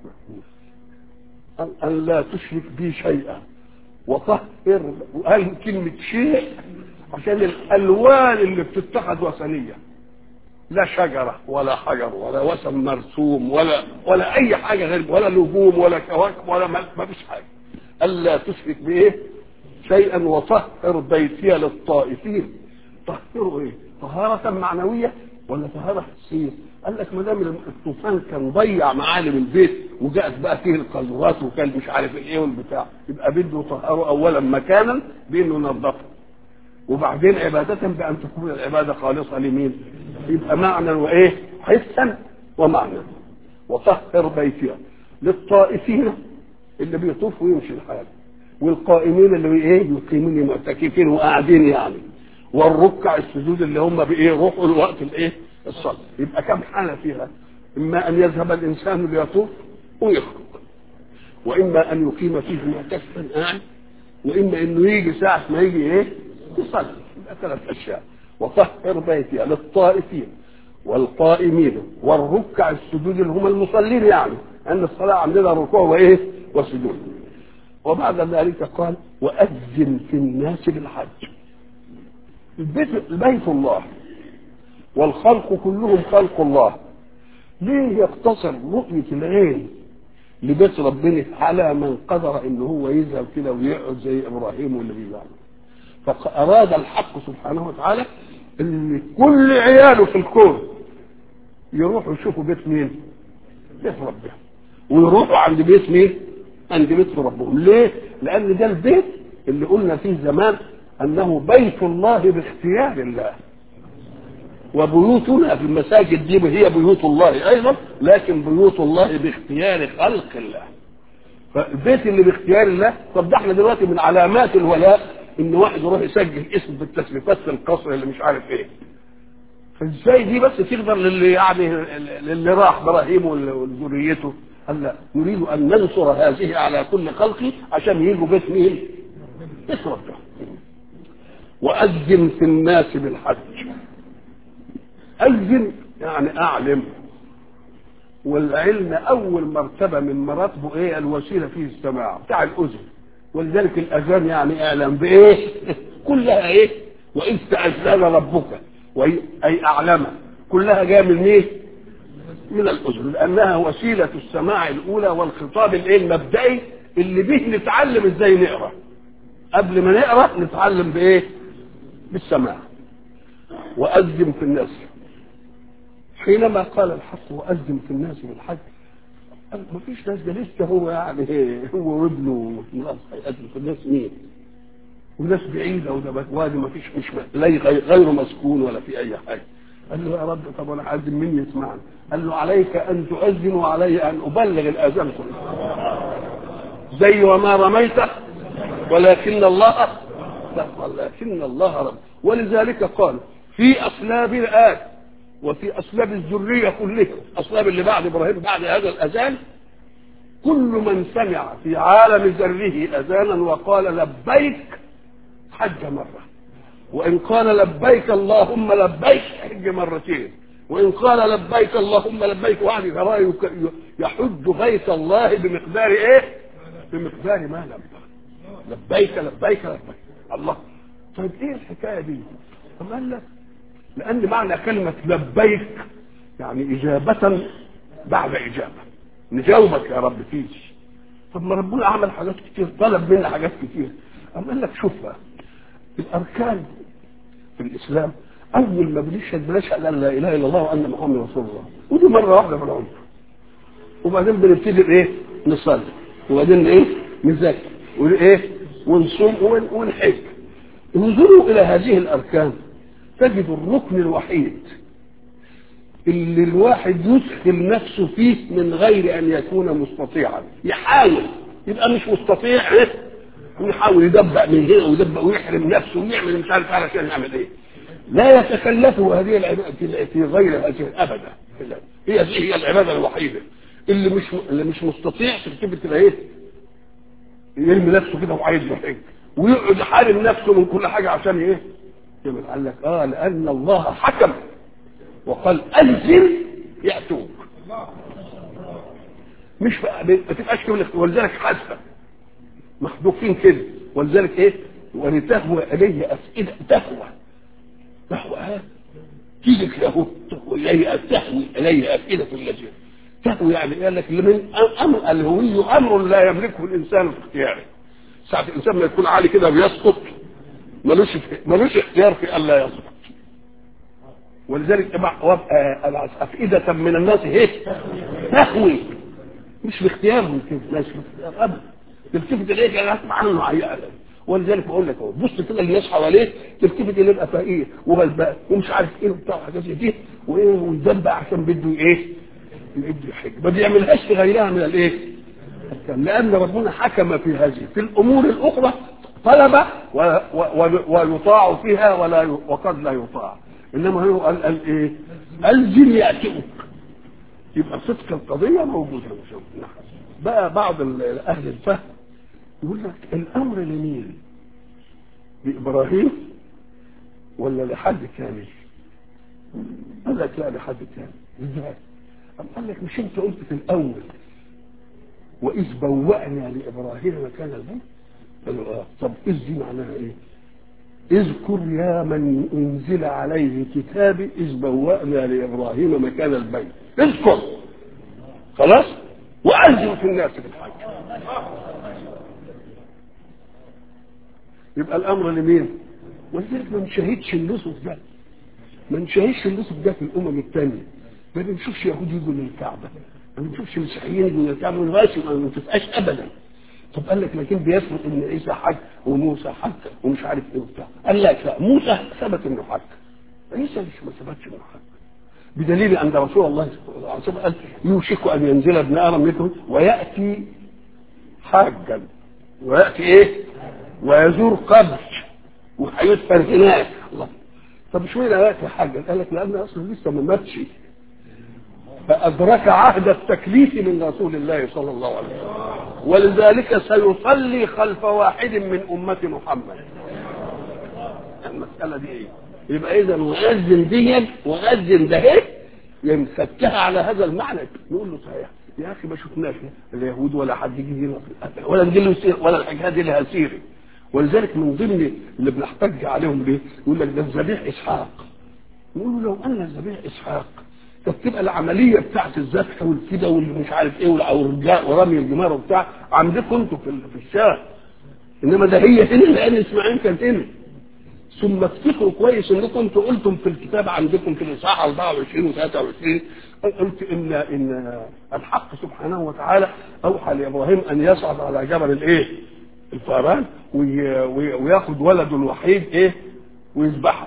ان لا تشرك بي شيئا وطهر وقال كلمه شيء عشان الالوان اللي بتتخذ وثنيه لا شجرة ولا حجر ولا وثن مرسوم ولا ولا أي حاجة غير ولا نجوم ولا كواكب ولا ما فيش حاجة ألا تشرك بإيه؟ شيئا وطهر بيتي للطائفين طهروا إيه؟ طهارة معنوية ولا طهارة حسية؟ قال لك ما دام الطوفان كان ضيع معالم البيت وجاءت بقى فيه القذورات وكان مش عارف الايه والبتاع يبقى بده يطهروا اولا مكانا بانه ينظفه وبعدين عبادة بأن تكون العبادة خالصة لمين؟ يبقى معنى وإيه؟ حسا ومعنى وطهر بيتها للطائفين اللي بيطوفوا ويمشي الحال والقائمين اللي ايه يقيمون معتكفين وقاعدين يعني والركع السجود اللي هم بايه روحوا الوقت الايه الصلاه يبقى كم حاله فيها اما ان يذهب الانسان ليطوف ويخرج واما ان يقيم فيه معتكفا قاعد واما انه يجي ساعه ما يجي ايه يصلي يبقى ثلاث اشياء وطهر بيتي للطائفين والقائمين والركع السجود اللي هم المصلين يعني ان الصلاه عندنا ركوع وايه وسجود وبعد ذلك قال واذن في الناس بالحج البيت بيت الله والخلق كلهم خلق الله ليه يقتصر رؤية العين لبيت ربنا على من قدر ان هو يذهب كده ويقعد زي ابراهيم والنبي بيعمل فأراد الحق سبحانه وتعالى ان كل عياله في الكون يروحوا يشوفوا بيت مين؟ بيت ربهم ويروحوا عند بيت مين؟ عند بيت ربهم ليه؟ لأن ده البيت اللي قلنا فيه زمان انه بيت الله باختيار الله وبيوتنا في المساجد دي هي بيوت الله ايضا لكن بيوت الله باختيار خلق الله فالبيت اللي باختيار الله طب ده احنا دلوقتي من علامات الولاء ان واحد يروح يسجل اسم في التسليفات في القصر اللي مش عارف ايه فازاي دي بس تقدر للي يعني للي راح ابراهيم وذريته قال لا نريد ان ننصر هذه على كل خلقي عشان يجوا بيت مين؟ بيت ربنا وأذن في الناس بالحج أذن يعني أعلم والعلم أول مرتبة من مراتبه إيه الوسيلة فيه السماع بتاع الأذن ولذلك الأذان يعني إعلام بإيه كلها إيه وإذ تأذن ربك أي أعلم كلها جاية من إيه من الأذن لأنها وسيلة السماع الأولى والخطاب الإيه المبدئي اللي به نتعلم إزاي نقرأ قبل ما نقرأ نتعلم بإيه بالسماع وأذن في الناس حينما قال الحق وأذن في الناس بالحج قال ما فيش ناس ده لسه هو يعني هو وابنه خلاص هيأذن في الناس مين وناس بعيدة وده وادي ما فيش مش غير مسكون ولا في أي حاجة قال له يا رب طب أنا أذن مين يسمعني قال له عليك أن تؤذن وعلي أن أبلغ الآذان كله زي وما رميت ولكن الله لا ولكن الله رب ولذلك قال في أصلاب الآن وفي أصلاب الذرية كلها أصلاب اللي بعد إبراهيم بعد هذا الأذان كل من سمع في عالم ذره أذانا وقال لبيك حج مرة وإن قال لبيك اللهم لبيك حج مرتين وإن قال لبيك اللهم لبيك وعد ترى يحج بيت الله بمقدار إيه؟ بمقدار ما لبى لبيك لبيك لبيك الله طيب ايه الحكايه دي؟ طب قال لك لان معنى كلمه لبيك يعني اجابه بعد اجابه نجاوبك يا رب فيش طب ما ربنا عمل حاجات كتير طلب منا حاجات كتير أم قال لك شوف بقى الاركان في الاسلام اول ما بنشهد بنشهد ان لا اله الا الله وان محمد رسول الله ودي مره واحده في العمر وبعدين بنبتدي ايه نصلي وبعدين ايه نذاكر وايه ونصوم ونحج انظروا الى هذه الاركان تجد الركن الوحيد اللي الواحد يدخل نفسه فيه من غير ان يكون مستطيعا يحاول يبقى مش مستطيع ايه ويحاول يدبق من هنا ويدبق ويحرم نفسه ويعمل مش عارف علشان يعمل ايه لا يتكلفه هذه العباده في غير هذه ابدا هي هي العباده الوحيده اللي مش اللي مش مستطيع تكتب كده ايه يرمي نفسه كده وعايز يحج ويقعد يحارب نفسه من كل حاجه عشان ايه؟ يبقى قال لك اه لان الله حكم وقال انزل ياتوك مش بقى ما تبقاش كده ولذلك حاسه محذوفين كده ولذلك ايه؟ ولتهوى اليه افئده تهوى تهوى ها تيجي كده اهو تهوى اليه تهوي اليه افئده الذين تهوي يعني قال لك من امر الهوي امر لا يملكه الانسان في اختياره ساعة الانسان ما يكون عالي كده بيسقط ملوش ملوش اختيار في الا يسقط ولذلك افئدة من الناس هيك تهوي مش باختيارهم كده مش باختيار ابدا تلتفت اليك انا اسمع عنه عيال ولذلك بقول لك اهو بص كده الناس حواليك تلتفت اليه يبقى فقير وغلبان ومش عارف ايه وبتاع حاجات زي دي وايه ويدبع عشان بده ايه يدي الحج ما بيعملهاش في غيرها من الايه لان ربنا حكم في هذه في الامور الاخرى طلب و و ويطاع فيها ولا وقد لا يطاع انما هو قال قال ايه الزم ياتيك يبقى صدق القضيه موجوده بقى بعض اهل الفهم يقول لك الامر لمين لابراهيم ولا لحد ثاني قال لك لا لحد ثاني ازاي أم قال لك مش انت قلت في الاول واذ بوأنا لابراهيم مكان البيت قالوا اه طب اذ دي معناها ايه اذكر يا من انزل عليه كتابي اذ بوأنا لابراهيم مكان البيت اذكر خلاص واذن في الناس بالحج يبقى الامر لمين ولذلك ما نشاهدش النصف ده ما نشاهدش النصف ده في الامم الثانيه ما بنشوفش يهود يجوا للكعبه ما بنشوفش مسيحيين يجوا للكعبه ما ما بنشوفهاش ابدا طب قال لك لكن بيثبت ان عيسى حج وموسى حج ومش عارف ايه وبتاع قال لك لا موسى ثبت انه حج عيسى مش ما ثبتش انه حج بدليل ان رسول الله صلى الله عليه وسلم قال يوشك ان ينزل ابن ادم مثله وياتي حاجا وياتي ايه؟ ويزور قبر وهيدفن هناك الله طب شو ياتي حاجا؟ قال لك لان اصلا لسه ما ماتش فادرك عهد التكليف من رسول الله صلى الله عليه وسلم ولذلك سيصلي خلف واحد من امه محمد المساله دي ايه؟ يبقى اذا مؤذن دي مؤذن ده ايه يمسكها على هذا المعنى نقول له صحيح يا اخي ما شفناش اليهود ولا حد يجي ولا نجي ولا الحكايه دي لها سيري ولذلك من ضمن اللي بنحتج عليهم بيه يقول لك ده الذبيح اسحاق نقول له لو ان الذبيح اسحاق كانت تبقى العمليه بتاعت الذبح والكده واللي مش عارف ايه والرجاء ورمي الجمار وبتاع عندكم انتوا في في الشارع انما ده هي هنا لان اسماعيل كانت هنا ثم افتكروا كويس انكم انتوا قلتم في الكتاب عندكم في الاصحاح 24 و 23 قلت ان ان الحق سبحانه وتعالى اوحى لابراهيم ان يصعد على جبل الايه؟ الفاران وياخد ولده الوحيد ايه؟ ويذبحه.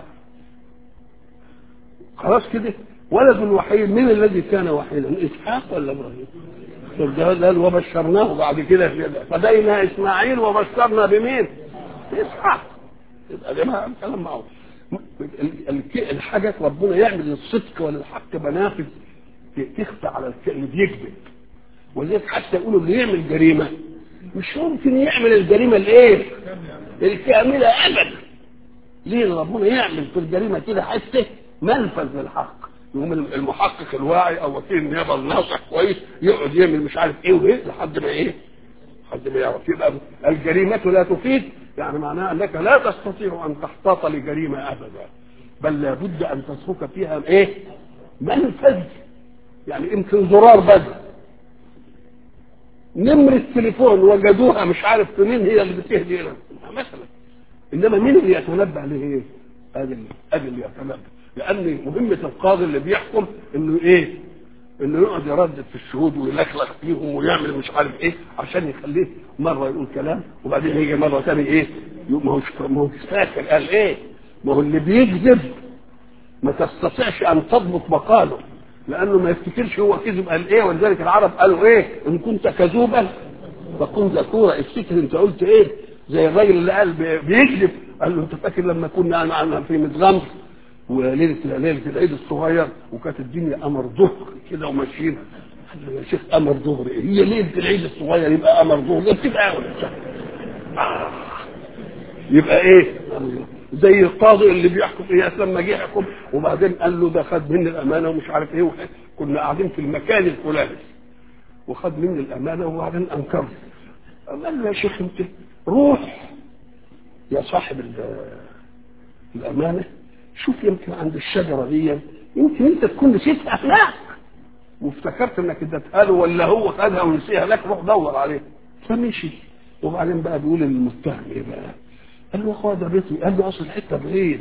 خلاص كده ولده الوحيد من الذي كان وحيدا؟ اسحاق ولا ابراهيم؟ قال وبشرناه بعد كده فدينا اسماعيل وبشرنا بمين؟ باسحاق. يبقى ده كلام معروف الحاجة ربنا يعمل للصدق وللحق منافذ تخفى على اللي بيكذب ولذلك حتى يقولوا اللي يعمل جريمة مش ممكن يعمل الجريمة الايه؟ الكاملة ابدا ليه ربنا يعمل في الجريمة كده حتى منفذ للحق يقوم المحقق الواعي او وكيل النيابه الناصح كويس يقعد يعمل مش عارف ايه وايه لحد ما ايه؟ لحد ما يعرف يبقى الجريمة لا تفيد يعني معناها انك لا تستطيع ان تحتاط لجريمه ابدا بل لابد ان تترك فيها ايه منفذ يعني يمكن زرار بس نمرة تليفون وجدوها مش عارف منين هي اللي بتهدي لنا مثلا انما مين اللي يتنبأ لايه؟ ادي ادي اللي يتنبأ لان مهمة القاضي اللي بيحكم انه ايه؟ انه يقعد يردد في الشهود ويلخلخ فيهم ويعمل مش عارف ايه عشان يخليه مره يقول كلام وبعدين يجي مره ثانيه ايه ما هوش ما هوش فاكر قال ايه ما هو اللي بيكذب ما تستطيعش ان تضبط مقاله لانه ما يفتكرش هو كذب قال ايه ولذلك العرب قالوا ايه ان كنت كذوبا فكن ذكورا افتكر انت قلت ايه زي الراجل اللي قال بيكذب قال له انت فاكر لما كنا معنا في متغمر وليله ليله العيد الصغير وكانت الدنيا قمر ظهر كده وماشيين يا شيخ قمر ظهر ايه هي ليله العيد الصغير يبقى قمر ظهر ده بتبقى آه. يبقى ايه زي القاضي اللي بيحكم اياس لما جه يحكم وبعدين قال له ده خد مني الامانه ومش عارف ايه كنا قاعدين في المكان الفلاني وخد مني الامانه وبعدين انكرت قال له يا شيخ انت روح يا صاحب الامانه شوف يمكن عند الشجرة دي يمكن انت تكون نسيتها هناك وافتكرت انك اديتها له ولا هو خدها ونسيها لك روح دور عليه فمشي وبعدين بقى بيقول للمتهم ايه بقى؟ قال له يا اخويا ده بيتي قال له اصل الحته بعيد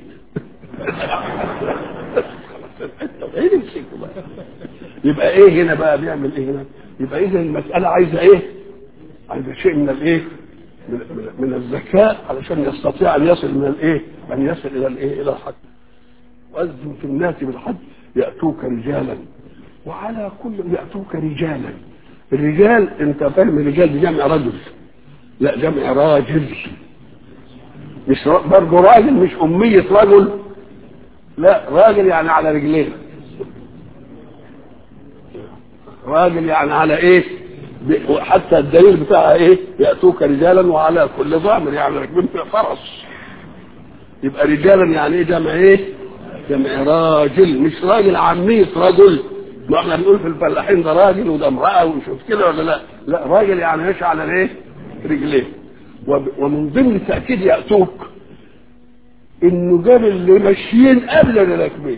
الحته بعيد امسكه بقى يبقى ايه هنا بقى بيعمل ايه هنا؟ يبقى اذا المساله عايزه ايه؟ عايزه شيء من الايه؟ من, من الذكاء علشان يستطيع ان يصل من الايه؟ ان يصل الى الايه؟ الى الحق. وأذن في الناس بالحج يأتوك رجالا وعلى كل يأتوك رجالا الرجال انت فاهم الرجال دي جمع رجل لا جمع راجل مش برضه راجل مش أمية رجل لا راجل يعني على رجلين راجل يعني على ايه حتى الدليل بتاعها ايه يأتوك رجالا وعلى كل ضامر يعني راكبين في فرس يبقى رجالا يعني ايه جمع ايه جمع راجل مش راجل عامية رجل ما احنا بنقول في الفلاحين ده راجل وده امرأة وشوف كده ولا لا لا راجل يعني ماشي على ايه رجليه ومن ضمن تأكيد يأتوك انه جاب اللي ماشيين قبل اللي راكبين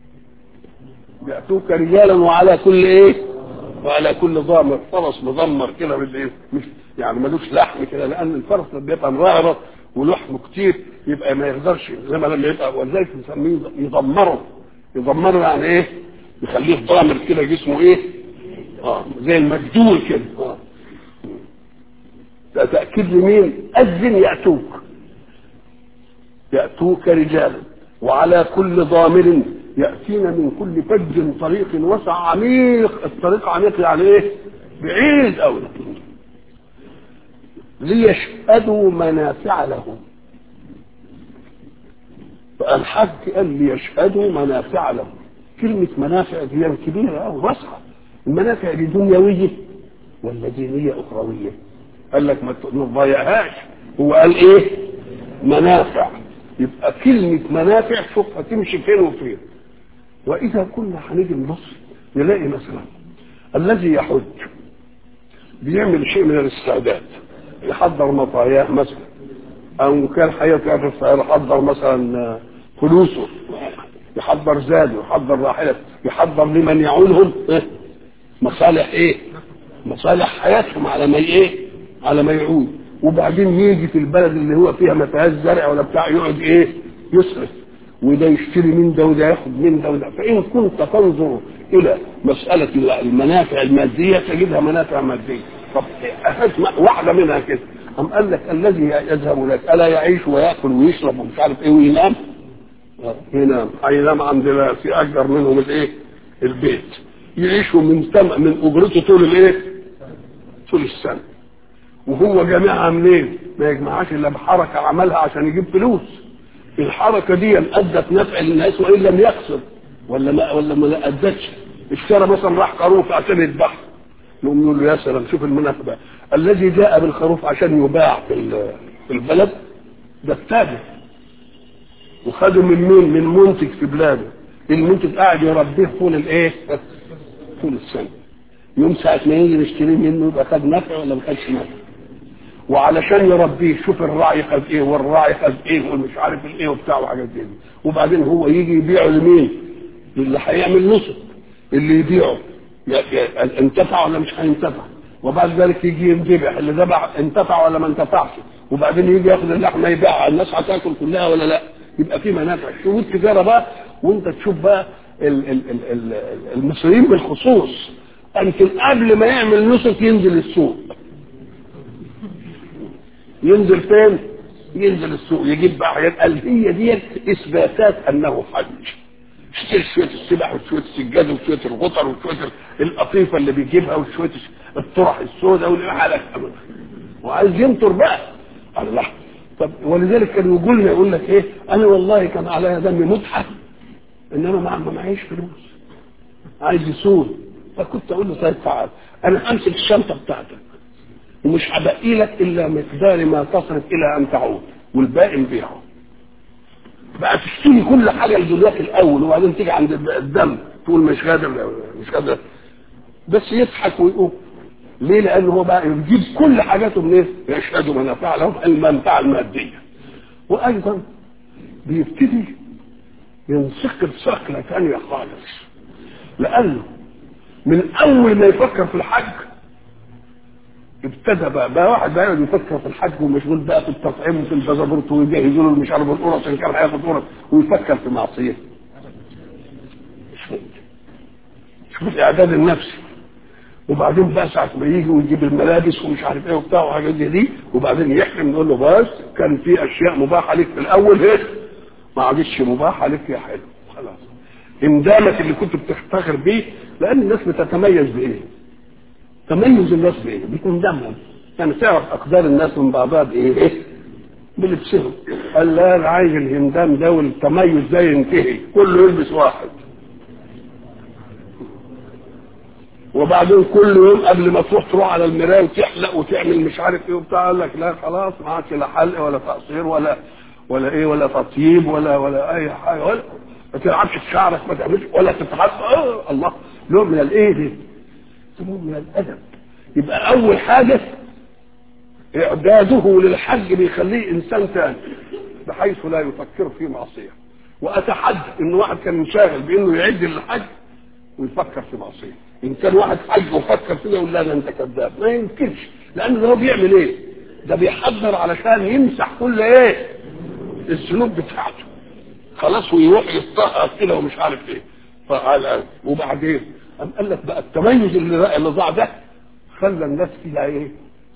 يأتوك رجالا وعلى كل ايه وعلى كل ضامر فرس مضمر كده بالايه مش يعني ملوش لحم كده لان الفرس لما بيبقى مرعرط ولحمه كتير يبقى ما يقدرش انما لما يبقى ولذلك نسميه يضمره يضمره يعني ايه؟ يخليه ضامر كده جسمه ايه؟ اه زي المجدول كده اه ده تاكيد لمين اذن ياتوك ياتوك رجالا وعلى كل ضامر ياتينا من كل فج طريق وسع عميق الطريق عميق يعني ايه بعيد قوي ليشهدوا منافع لهم فالحج قال ليشهدوا منافع لهم كلمة منافع دي كبيرة أو واسعة المنافع دي دنيوية ولا دينية أخروية قال لك ما تضيعهاش هو قال إيه منافع يبقى كلمة منافع شوف هتمشي فين وفين وإذا كنا هنيجي نبص نلاقي مثلا الذي يحج بيعمل شيء من الاستعداد يحضر مطاياه مثلا او كان هيطلع يحضر مثلا فلوسه يحضر زاده يحضر راحلته يحضر لمن يعولهم إيه؟ مصالح ايه مصالح حياتهم على ما ايه على ما يعود وبعدين يجي في البلد اللي هو فيها ما فيهاش زرع ولا بتاع يقعد ايه يصرف وده يشتري من ده وده ياخد من ده وده فان كنت تنظر الى مساله المنافع الماديه تجدها منافع ماديه طب واحده منها كده أم قال لك الذي يذهب لك ألا يعيش ويأكل ويشرب ومش عارف إيه وينام ينام هينام عند ناس يأجر منهم الإيه البيت يعيشوا من تم من أجرته طول الإيه طول السنة وهو جامعها منين ما يجمعهاش إلا بحركة عملها عشان يجيب فلوس الحركة دي أدت نفع للناس وإن لم يقصد ولا ما ولا ما أدتش اشترى مثلا راح خروف عشان يذبحه نقوم نقول له يا سلام شوف المناسبة الذي جاء بالخروف عشان يباع في في البلد ده التاجر وخده من مين؟ من منتج في بلاده المنتج قاعد يربيه طول الايه؟ طول السنة يوم ساعة ما يجي نشتريه منه يبقى خد نفع ولا ما خدش نفع وعلشان يربيه شوف الراعي خد ايه والراعي خد ايه والمش عارف الايه وبتاع وحاجات دي وبعدين هو يجي يبيعه لمين؟ للي هيعمل نصب اللي يبيعه انتفع ولا مش هينتفع وبعد ذلك يجي ينذبح اللي ذبح انتفع ولا ما انتفعش وبعدين يجي ياخد اللحمه يبيعها الناس هتاكل كلها ولا لا يبقى في منافع شهود تجاره بقى وانت تشوف بقى ال ال ال ال المصريين بالخصوص يمكن قبل ما يعمل نسك ينزل السوق ينزل فين؟ ينزل السوق يجيب بقى حاجات قال هي ديت اثباتات انه حج اشتري شويه السبح وشويه السجاد وشويه الغطر وشويه القطيفه اللي بيجيبها وشويه الطرح السوداء والحالة وعايز ينطر بقى الله طب ولذلك كان يقول لنا يقول لك ايه انا والله كان عليا دمي مضحك انما ما ما معيش فلوس عايز يسود فكنت اقول له طيب تعال انا همسك الشنطه بتاعتك ومش هبقي لك الا مقدار ما تصرف الى ان تعود والباقي نبيعه بقى تشتري كل حاجه لدنياك الاول وبعدين تيجي عند الدم تقول مش قادر مش قادر بس يضحك ويقوم ليه؟ لأنه هو بقى يجيب كل حاجاته منين؟ يشهد منافع لهم المنفعة المادية. وأيضا بيبتدي ينسقط صقلة ثانية خالص. لأنه من أول ما يفكر في الحج ابتدى بقى, بقى واحد بقى يقعد يفكر في الحج ومشغول بقى في التطعيم وفي البازابورت ويجهزوا له مش عارف القرص ان كان هياخد قرص ويفكر في معصيه. شوف الاعداد النفسي وبعدين بقى ساعة ما يجي ويجيب الملابس ومش عارف ايه وبتاع وحاجات زي دي وبعدين يحرم نقول له بس كان في اشياء مباحة عليك في الاول هيك ما عادتش مباحة عليك يا حلو خلاص اندامك اللي كنت بتفتخر بيه لان الناس بتتميز بايه؟ تميز الناس بايه؟ بيكون دمهم يعني تعرف اقدار الناس من بعضها بايه؟ إيه؟ بلبسهم قال لا انا عايز الهندام ده والتميز ده ينتهي كله يلبس واحد وبعدين كل يوم قبل ما تروح تروح على المرايه وتحلق وتعمل مش عارف ايه وبتاع قال لك لا خلاص ما عادش لا حلق ولا تقصير ولا ولا ايه ولا تطيب ولا ولا اي حاجه ولا ما تلعبش في شعرك ما تعملش ولا تتحط آه الله نوع من الايه دي؟ نوع من الادب يبقى اول حاجه اعداده للحج بيخليه انسان ثاني بحيث لا يفكر في معصيه واتحدى ان واحد كان منشغل بانه يعد للحج ويفكر في معصيه ان كان واحد حج وفكر كده يقول لا ده انت كذاب ما يمكنش لان هو بيعمل ايه ده بيحضر علشان يمسح كل ايه الذنوب بتاعته خلاص ويروح يتطهر كده ومش عارف ايه فقال وبعدين قام قال لك بقى التميز اللي اللي ضاع ده خلى الناس كده ايه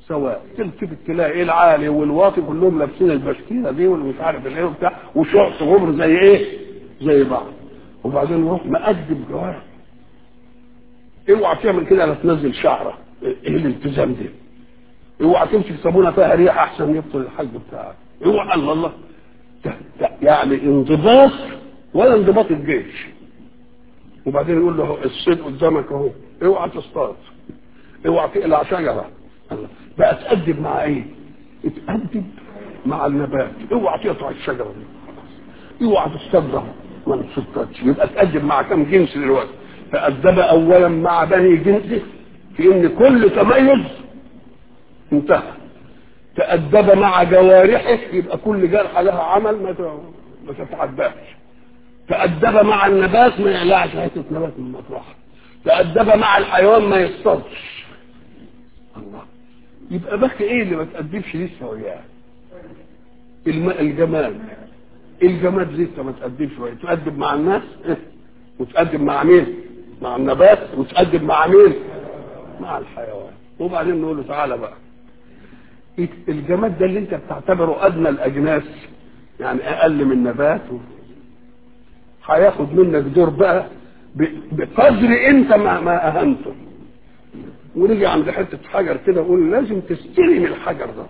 سواء تلتفت تلاقي ايه العالي والواطي كلهم لابسين البشكيره دي واللي مش عارف الايه وبتاع وشعث غبر زي ايه؟ زي بعض وبعدين يروح مقدم جوارح اوعى تعمل كده لا تنزل شعره ايه الالتزام ده؟ اوعى تمسك صابونه فيها ريح احسن يبطل الحج بتاعك اوعى الله الله يعني انضباط ولا انضباط الجيش وبعدين يقول له الصيد قدامك اهو اوعى تصطاد اوعى تقلع شجره بقى تأدب مع ايه؟ اتأدب مع النبات اوعى تقطع الشجره دي اوعى تصطادها ما تصطادش يبقى تأدب مع كم جنس دلوقتي فأدب أولا مع بني جنسه في إن كل تميز انتهى تأدب مع جوارحه يبقى كل جرحة لها عمل ما ما تتعداش تأدب مع النبات ما يقلعش حتة نبات من مطرحها تأدب مع الحيوان ما يصطادش الله يبقى بس ايه اللي ما تأدبش لسه وياه الماء الجمال الجماد لسه ما تأدبش وياه تأدب مع الناس إيه؟ وتأدب مع مين مع النبات وتأدب مع مين مع الحيوان وبعدين نقول له تعالى بقى الجماد ده اللي انت بتعتبره ادنى الاجناس يعني اقل من نبات هياخد منك دور بقى بقدر انت ما, ما اهنته ونيجي عند حته حجر كده نقول لازم تستلم الحجر ده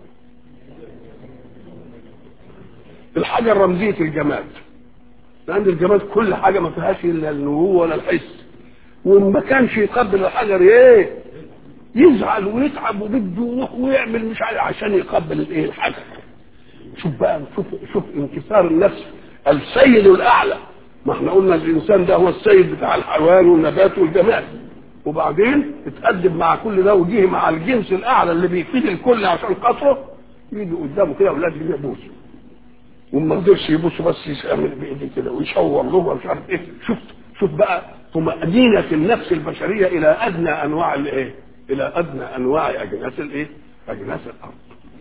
الحجر رمزيه الجماد لان الجماد كل حاجه ما فيهاش الا النمو ولا الحس وما كانش يقبل الحجر ايه يزعل ويتعب وبده يروح ويعمل مش عارف عشان يقبل الايه الحجر شوف بقى شوف شوف انكسار النفس السيد الاعلى ما احنا قلنا الانسان ده هو السيد بتاع الحيوان والنبات والجماد وبعدين اتقدم مع كل ده وجيه مع الجنس الاعلى اللي بيفيد الكل عشان خاطره يجي قدامه كده اولاد يبوسوا وما قدرش يبوسوا بس يعمل بايديه كده ويشور له ومش عارف ايه شفت شوف بقى طمأنينة النفس البشرية إلى أدنى أنواع الإيه؟ إلى أدنى أنواع أجناس الإيه؟ أجناس الأرض.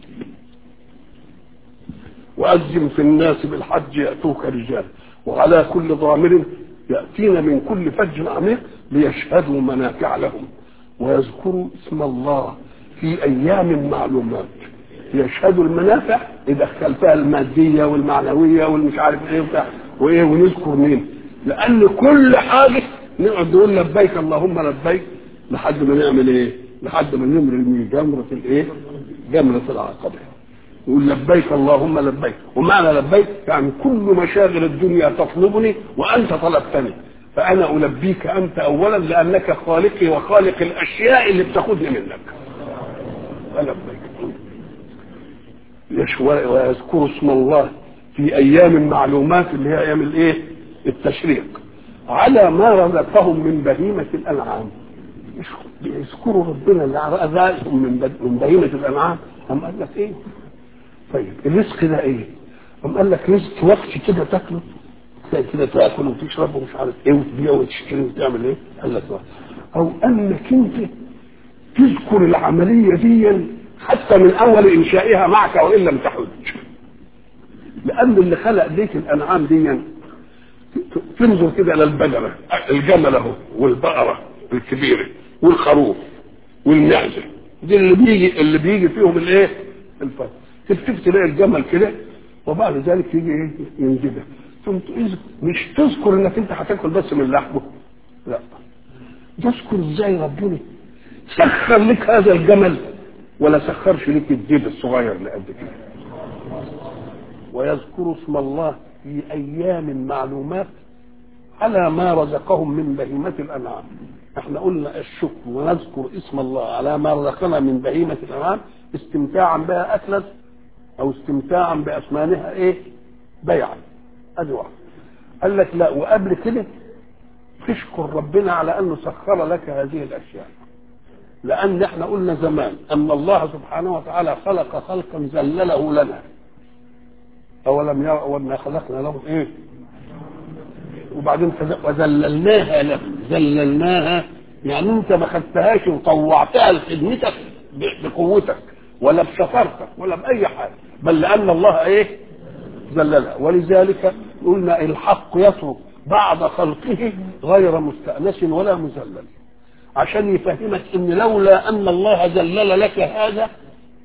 وأذن في الناس بالحج يأتوك رجال وعلى كل ضامر يأتين من كل فج عميق ليشهدوا منافع لهم ويذكروا اسم الله في أيام معلومات يشهدوا المنافع يدخل فيها المادية والمعنوية والمش عارف ايه وبتاع وايه ونذكر مين لأن كل حاجة نقعد نقول لبيك اللهم لبيك لحد ما نعمل ايه؟ لحد ما نمري جمرة الايه؟ جمرة العقبة يقول لبيك اللهم لبيك ومعنى لبيك يعني كل مشاغل الدنيا تطلبني وانت طلبتني فانا البيك انت اولا لانك خالقي وخالق الاشياء اللي بتاخذني منك فلبيك ويذكر اسم الله في ايام معلومات اللي هي ايام الايه التشريق على ما رزقهم من بهيمه الانعام يذكروا ربنا اللي رزقهم من من بهيمه الانعام أم قال لك ايه طيب الرزق ده ايه أم قال لك رزق وقت كده تاكله تلاقي كده تاكل وتشرب ومش عارف ايه وتبيع وتشتري وتعمل ايه قال لك او انك انت تذكر العمليه دي حتى من اول انشائها معك وان لم تحج لان اللي خلق ليك الانعام دي تنظر كده الى البقره الجمل اهو والبقره الكبيره والخروف والمعزه دي اللي بيجي اللي بيجي فيهم الايه الفرق تلتفت تلاقي الجمل كده وبعد ذلك يجي ايه ينجبه ثم مش تذكر انك انت هتاكل بس من لحمه لا تذكر ازاي ربنا سخر لك هذا الجمل ولا سخرش لك الديب الصغير اللي قد كده ويذكر اسم الله في ايام معلومات على ما رزقهم من بهيمة الأنعام احنا قلنا الشكر ونذكر اسم الله على ما رزقنا من بهيمة الأنعام استمتاعا بها أكلا أو استمتاعا بأثمانها إيه بيعا أدي واحد قال لك لا وقبل كده تشكر ربنا على أنه سخر لك هذه الأشياء لأن احنا قلنا زمان أن الله سبحانه وتعالى خلق خلقا ذلله لنا أولم يروا أن خلقنا لهم إيه وبعدين وذللناها له ذللناها يعني انت ما خدتهاش وطوعتها لخدمتك بقوتك ولا بشطارتك ولا باي حاجه بل لان الله ايه ذللها ولذلك قلنا الحق يترك بعض خلقه غير مستأنس ولا مذلل عشان يفهمك ان لولا ان الله ذلل لك هذا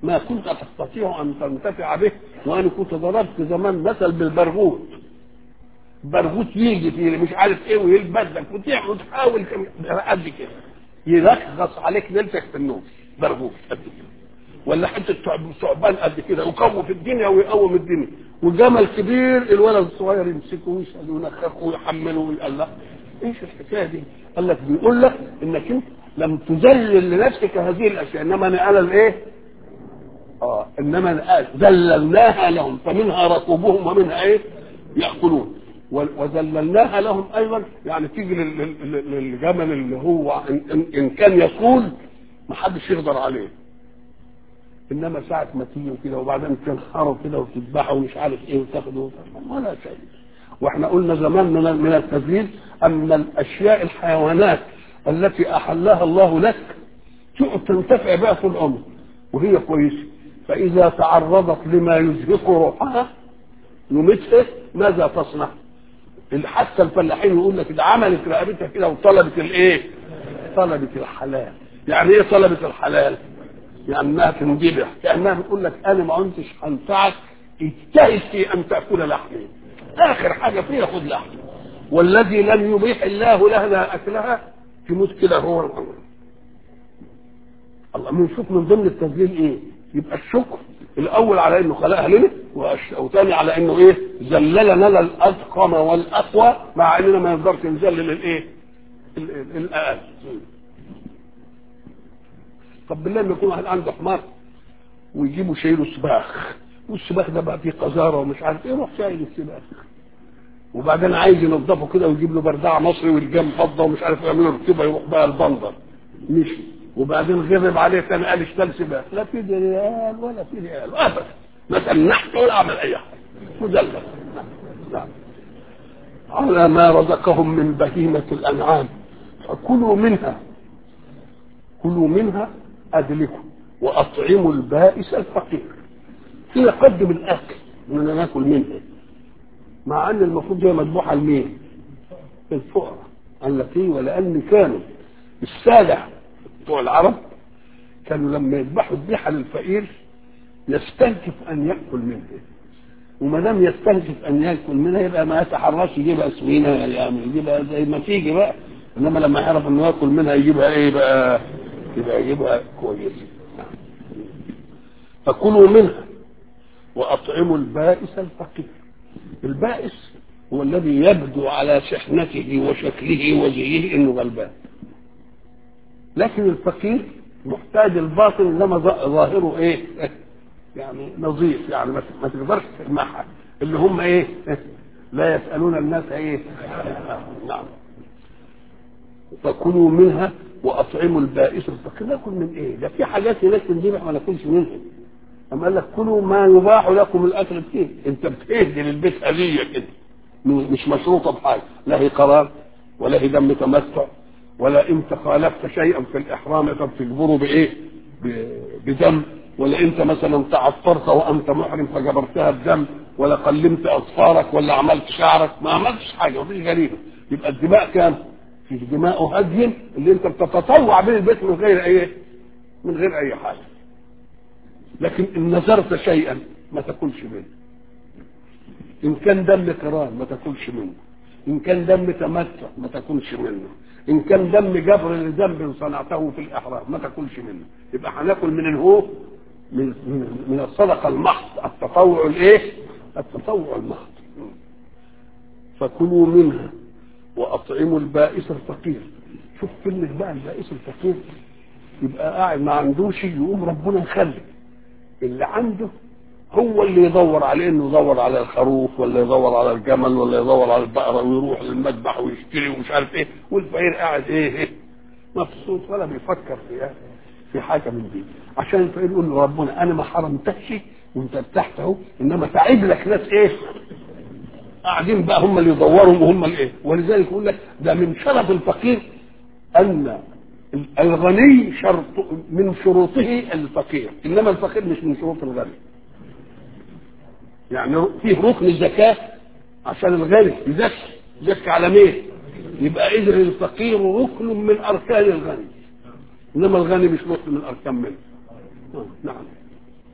ما كنت تستطيع ان تنتفع به وانا كنت ضربت زمان مثل بالبرغوث برغوث يجي في مش عارف ايه ويلبسك وتعمل وتحاول قد كده يرخص عليك ليلتك في النوم برغوث قد كده ولا حته ثعبان قد كده يقوم في الدنيا ويقوم الدنيا وجمل كبير الولد الصغير يمسكه ويسال وينخخه ويحمله ويقول له ايش الحكايه دي؟ قال لك بيقول لك انك انت لم تذلل لنفسك هذه الاشياء انما انا قال الايه؟ اه انما ذللناها لهم فمنها ركوبهم ومنها ايه؟ ياكلون وذللناها لهم ايضا يعني تيجي للجمل اللي هو ان, إن كان يقول ما حدش يقدر عليه انما ساعه ما تيجي كده وبعدين تنحره كده وتذبحه ومش عارف ايه وتاخده ولا شيء واحنا قلنا زمان من من التدليل ان الاشياء الحيوانات التي احلها الله لك تنتفع بها في العمر وهي كويسه فاذا تعرضت لما يزهق روحها يمسه ماذا تصنع؟ حتى الفلاحين يقول لك ده عملت رقبتها كده وطلبت الايه؟ طلبت الحلال يعني ايه طلبت الحلال؟ يعني انها تنذبح كانها بتقول لك انا ما كنتش هنفعك اجتهد في ان تاكل لحمي اخر حاجه فيها خد لحم والذي لم يبيح الله لها اكلها تموت كده هو الامر الله بنشوف من ضمن التذليل ايه يبقى الشكر الاول على انه خلقها لنا وثاني على انه ايه ذللنا الاتقم والاقوى مع اننا ما نقدرش نذلل الايه الاقل طب بالله لما يكون واحد عنده حمار ويجيبوا شايله سباخ والسباخ ده بقى فيه قذاره ومش عارف ايه يروح شايل السباخ وبعدين عايز ينظفه كده ويجيب له بردعه مصري والجام فضه ومش عارف يعملوا ركبه يروح بقى البندر مشي وبعدين غضب عليه تاني قال اشتري سباخ لا في ريال ولا في ريال ابدا ما تمنحت ولا اعمل اي حاجه مدلل نعم على ما رزقهم من بهيمه الانعام فكلوا منها كلوا منها أدلكم وأطعموا البائس الفقير هي قدم الأكل إننا ناكل منها مع أن المفروض هي مذبوحة لمين؟ الفقراء التي ولأن كانوا السادة بتوع العرب كانوا لما يذبحوا الذبيحة للفقير يستنكف أن يأكل منها وما دام يستنكف أن يأكل منها يبقى ما يتحرش يجيبها سمينة يعني يجيبها زي ما تيجي بقى إنما لما يعرف إنه يأكل منها يجيبها إيه بقى يبقى يبقى كويس فكلوا منها وأطعموا البائس الفقير البائس هو الذي يبدو على شحنته وشكله وزيه انه غلبان لكن الفقير محتاج الباطن انما ظاهره ايه يعني نظيف يعني ما تقدرش تسمعها اللي هم ايه لا يسالون الناس ايه نعم فكلوا منها واطعموا البائس الفقير ناكل من ايه ده في حاجات هناك تنذبح ما ناكلش منها اما قال لك كلوا ما يباح لكم الاكل فيه انت بتهدي للبيت هديه كده مش مشروطه بحاجه لا هي قرار ولا هي دم تمتع ولا انت خالفت شيئا في الاحرام طب تجبره بايه بدم ولا انت مثلا تعطرت وانت محرم فجبرتها بدم ولا قلمت اظفارك ولا عملت شعرك ما عملتش حاجه مفيش غريبه يبقى الدماء كام في دماء هدي اللي انت بتتطوع به البيت من غير ايه من غير اي حاجه لكن ان نذرت شيئا ما تاكلش منه ان كان دم قران ما تاكلش منه ان كان دم تمتع ما تاكلش منه ان كان دم جبر لذنب صنعته في الاحرام ما تاكلش منه يبقى هناكل من الهو من من, من الصدقه المحض التطوع الايه التطوع المحض فكلوا منها واطعموا البائس الفقير شوف كلمه بقى البائس الفقير يبقى قاعد ما عندوش يقوم ربنا يخلي اللي عنده هو اللي يدور عليه انه يدور على الخروف ولا يدور على الجمل ولا يدور على البقره ويروح للمذبح ويشتري ومش عارف ايه والفقير قاعد ايه ايه مبسوط ولا بيفكر في ايه في حاجه من دي عشان الفقير يقول له ربنا انا ما حرمتكش وانت ارتحت اهو انما تعب لك ناس ايه قاعدين بقى هم اللي يدوروا وهم اللي ايه ولذلك يقول لك ده من شرف الفقير ان الغني شرط من شروطه الفقير انما الفقير مش من شروط الغني يعني فيه ركن الزكاة عشان الغني يزكي يزكي على مين يبقى اذا الفقير ركن من اركان الغني انما الغني مش ركن من اركان منه نعم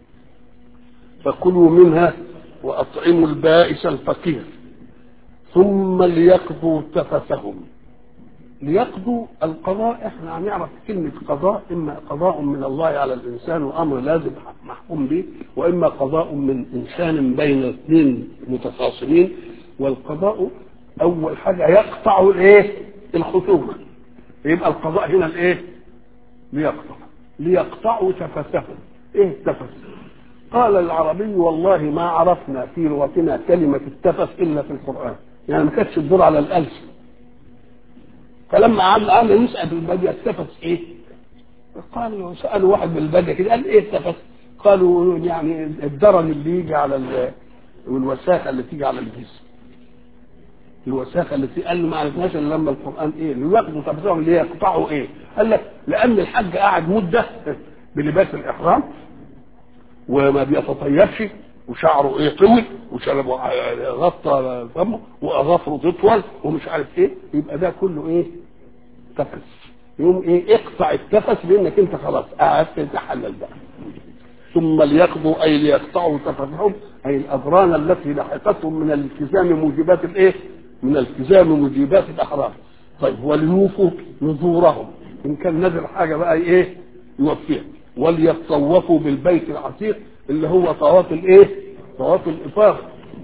فكلوا منها وأطعموا البائس الفقير ثم ليقضوا تفثهم ليقضوا القضاء احنا هنعرف كلمة قضاء اما قضاء من الله على الانسان وامر لازم محكوم به واما قضاء من انسان بين اثنين متخاصمين والقضاء اول حاجة يقطع الايه الخصومة يبقى القضاء هنا الايه ليقطع ليقطعوا تفثهم ايه التفث قال العربي والله ما عرفنا في لغتنا كلمة التفث الا في القرآن يعني ما كانتش تدور على الالسن فلما عم قال نسأل البادية التفت ايه قال سألوا واحد من البادية كده قال ايه التفت قالوا يعني الدرن اللي يجي على ال- والوساخة اللي تيجي على الجسم الوساخة اللي قال له ما عرفناش الا لما القرآن ايه اللي ياخدوا تفسيرهم اللي يقطعوا ايه قال لك لأن الحج قاعد مدة بلباس الإحرام وما بيتطيبش وشعره ايه طويل وشربه غطى فمه واظافره تطول ومش عارف ايه يبقى ده كله ايه تفس يقوم ايه اقطع التفس لانك انت خلاص قعدت تحلل بقى ثم ليقضوا اي ليقطعوا تفسهم اي الاضران التي لحقتهم من الالتزام موجبات الايه من التزام موجبات الاحرام طيب وليوفوا نذورهم ان كان نذر حاجه بقى ايه يوفيها وليطوفوا بالبيت العتيق اللي هو طواف الايه طواف الافاضه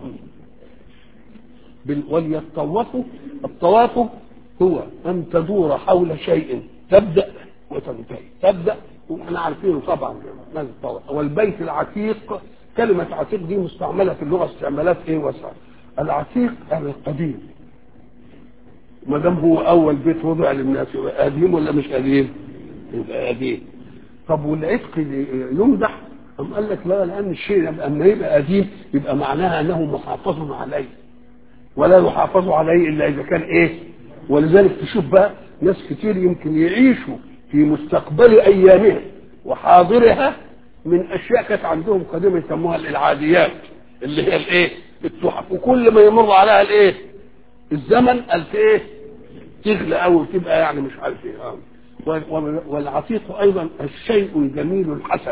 بال- وليطوفوا الطواف هو ان تدور حول شيء تبدا وتنتهي تبدا واحنا عارفينه طبعا ما الطواف والبيت العتيق كلمة عتيق دي مستعملة في اللغة استعمالات ايه واسعة العتيق يعني القديم ما دام هو اول بيت وضع للناس يبقى قديم ولا مش قديم؟ يبقى قديم طب والعتق يمدح أم قال لك لا لأن الشيء لما يبقى قديم يبقى معناها أنه محافظ عليه ولا يحافظ عليه إلا إذا كان إيه ولذلك تشوف بقى ناس كتير يمكن يعيشوا في مستقبل أيامهم وحاضرها من أشياء كانت عندهم قديمة يسموها العاديات اللي هي الإيه التحف وكل ما يمر عليها الإيه الزمن قالت إيه تغلى أوي وتبقى يعني مش عارف إيه آه. والعتيق ايضا الشيء الجميل الحسن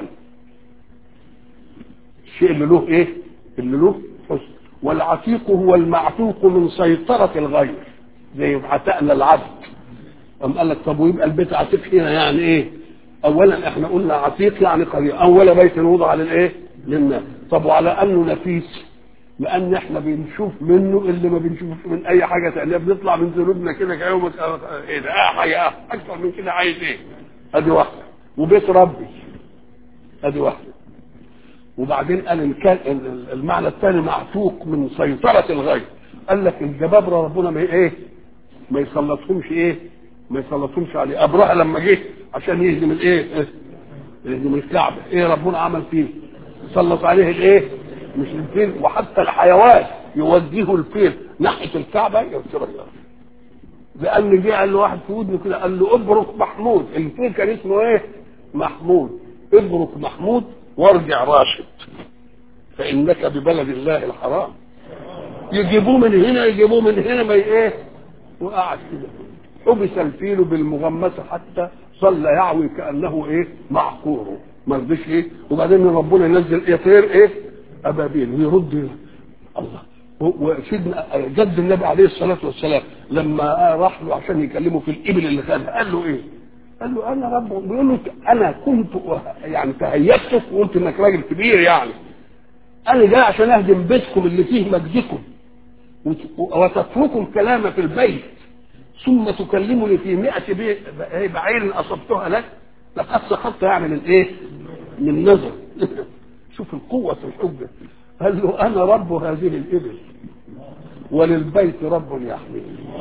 الشيء اللي له ايه اللي له حسن والعتيق هو المعتوق من سيطرة الغير زي عتقنا العبد أم قال لك طب ويبقى البيت عتيق هنا يعني ايه اولا احنا قلنا عتيق يعني قريب اول بيت وضع للايه للناس طب وعلى انه نفيس لان احنا بنشوف منه اللي ما بنشوفش من اي حاجه ثانيه بنطلع من ذنوبنا كده كيوم ايه ده اه حاجه اكثر من كده عايز ايه ادي واحده وبيت ربي ادي واحده وبعدين قال إن كان المعنى الثاني معتوق من سيطره الغير قال لك الجبابره ربنا ما ايه ما يسلطهمش ايه ما يسلطهمش عليه ابرهه لما جه عشان يهدم الايه يهدم الكعبه ايه ربنا عمل فيه سلط عليه الايه مش الفيل وحتى الحيوان يوجهوا الفيل ناحيه الكعبه يرسل لان جه قال له واحد في ودنه كده قال له ابرك محمود الفيل كان اسمه ايه؟ محمود ابرك محمود وارجع راشد فانك ببلد الله الحرام يجيبوه من هنا يجيبوه من هنا ما ايه وقعد كده حبس الفيل بالمغمسه حتى صلى يعوي كانه ايه معقور ما رضيش ايه وبعدين ربنا ينزل ايه طير ايه ابابيل ويرد الله وسيدنا جد النبي عليه الصلاه والسلام لما راح له عشان يكلمه في الابل اللي خدها قال له ايه؟ قال له انا رب بيقول له انا كنت يعني تهيأتك وقلت انك راجل كبير يعني انا جاي عشان اهدم بيتكم اللي فيه مجدكم وتتركوا الكلام في البيت ثم تكلمني في مئة بعير اصبتها لك لقد سقطت يعني من ايه؟ من نظر شوف القوة في الحجة قال له أنا رب هذه الإبل وللبيت رب يحميه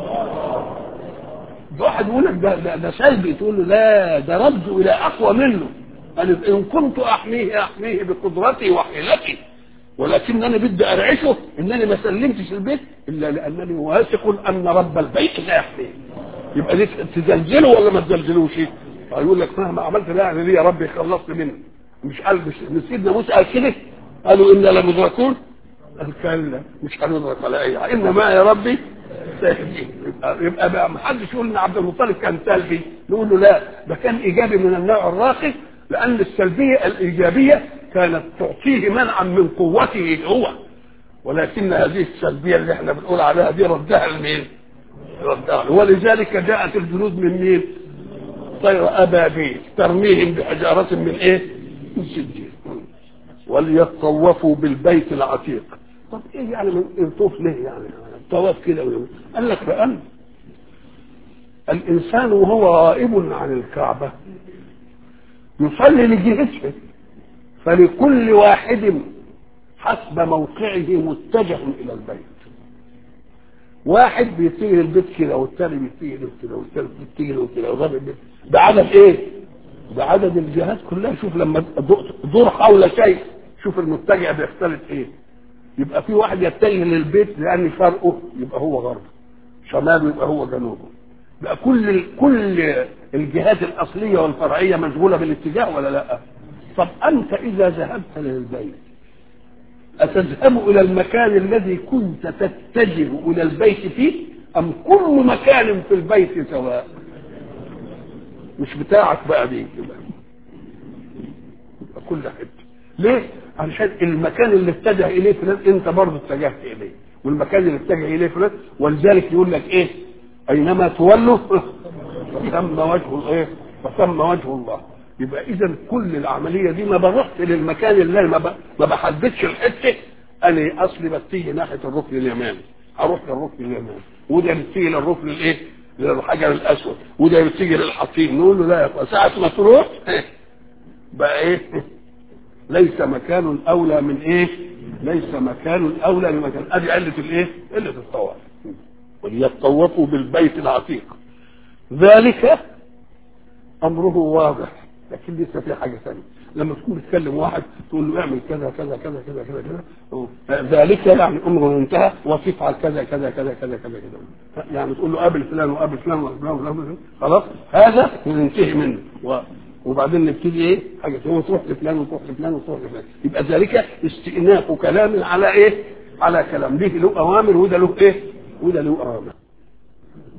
واحد يقول لك ده, ده, ده سلبي تقول له لا ده رد إلى أقوى منه قال إن كنت أحميه أحميه بقدرتي وحيلتي ولكنني بدي أرعشه إنني ما سلمتش البيت إلا لأنني واثق أن رب البيت لا يحميه يبقى دي تزلزله ولا ما تزلزلوش؟ يقول لك مهما عملت لا يعني ليه يا رب خلصت منه مش قال مش سيدنا موسى قال كده قالوا انا لمدركون قال كلا مش هندرك ولا اي حاجه انما يا ربي سيهدين يبقى, يبقى بقى ما حدش يقول ان عبد المطلب كان سلبي نقول له لا ده كان ايجابي من النوع الراقي لان السلبيه الايجابيه كانت تعطيه منعا من قوته هو ولكن هذه السلبيه اللي احنا بنقول عليها دي ردها لمين؟ ردها له. ولذلك جاءت الجنود من مين؟ طير ابابيل ترميهم بحجاره من ايه؟ من سجيل وليطوفوا بالبيت العتيق طب ايه يعني من الطوف ليه يعني الطواف كده ولا- قال لك لان الانسان وهو غائب عن الكعبه يصلي لجهته فلكل واحد حسب موقعه متجه الى البيت واحد بيتجه للبيت كده والثاني بيتجه له كده والثالث بيتجه له كده والرابع بيتجه بعدد ايه؟ بعدد الجهات كلها شوف لما تدور حول شيء شوف المتجه بيختلف ايه يبقى في واحد يتجه للبيت لان شرقه يبقى هو غربه شماله يبقى هو جنوبه بقى كل كل الجهات الاصليه والفرعيه مشغوله بالاتجاه ولا لا؟ طب انت اذا ذهبت للبيت أتذهب إلى المكان الذي كنت تتجه إلى البيت فيه أم كل مكان في البيت سواء مش بتاعك بقى دي يبقى يبقى كل حتة ليه؟ علشان المكان اللي اتجه إليه فلان أنت برضه اتجهت إليه والمكان اللي اتجه إليه فلان ولذلك يقول لك إيه؟ أينما تولوا فثم وجه الإيه؟ فثم وجه الله يبقى اذا كل العمليه دي ما بروحش للمكان اللي أنا ما ب- ما بحددش الحته انا اصلي بتيجي ناحيه الركن اليماني اروح للركن اليماني وده بتيجي للركن الايه؟ للحجر الاسود وده بتيجي للحصين نقول له لا يا أخوة، ساعه ما تروح بقى ايه؟ ليس مكان اولى من ايه؟ ليس مكان اولى من مكان ادي قله الايه؟ قله الطواف وليطوفوا بالبيت العتيق ذلك امره واضح لكن لسه في حاجه ثانيه لما تكون بتكلم واحد تقول له اعمل كذا كذا كذا كذا كذا كذا ذلك يعني امره انتهى وتفعل كذا كذا كذا كذا كذا كذا يعني تقول له قابل فلان وقابل فلان وقابل فلان وقابل فلان خلاص هذا ننتهي منه و وبعدين نبتدي ايه حاجه ثانيه وتروح لفلان وتروح لفلان وتروح لفلان يبقى ذلك استئناف كلام على ايه على كلام ليه له اوامر وده له ايه وده له اوامر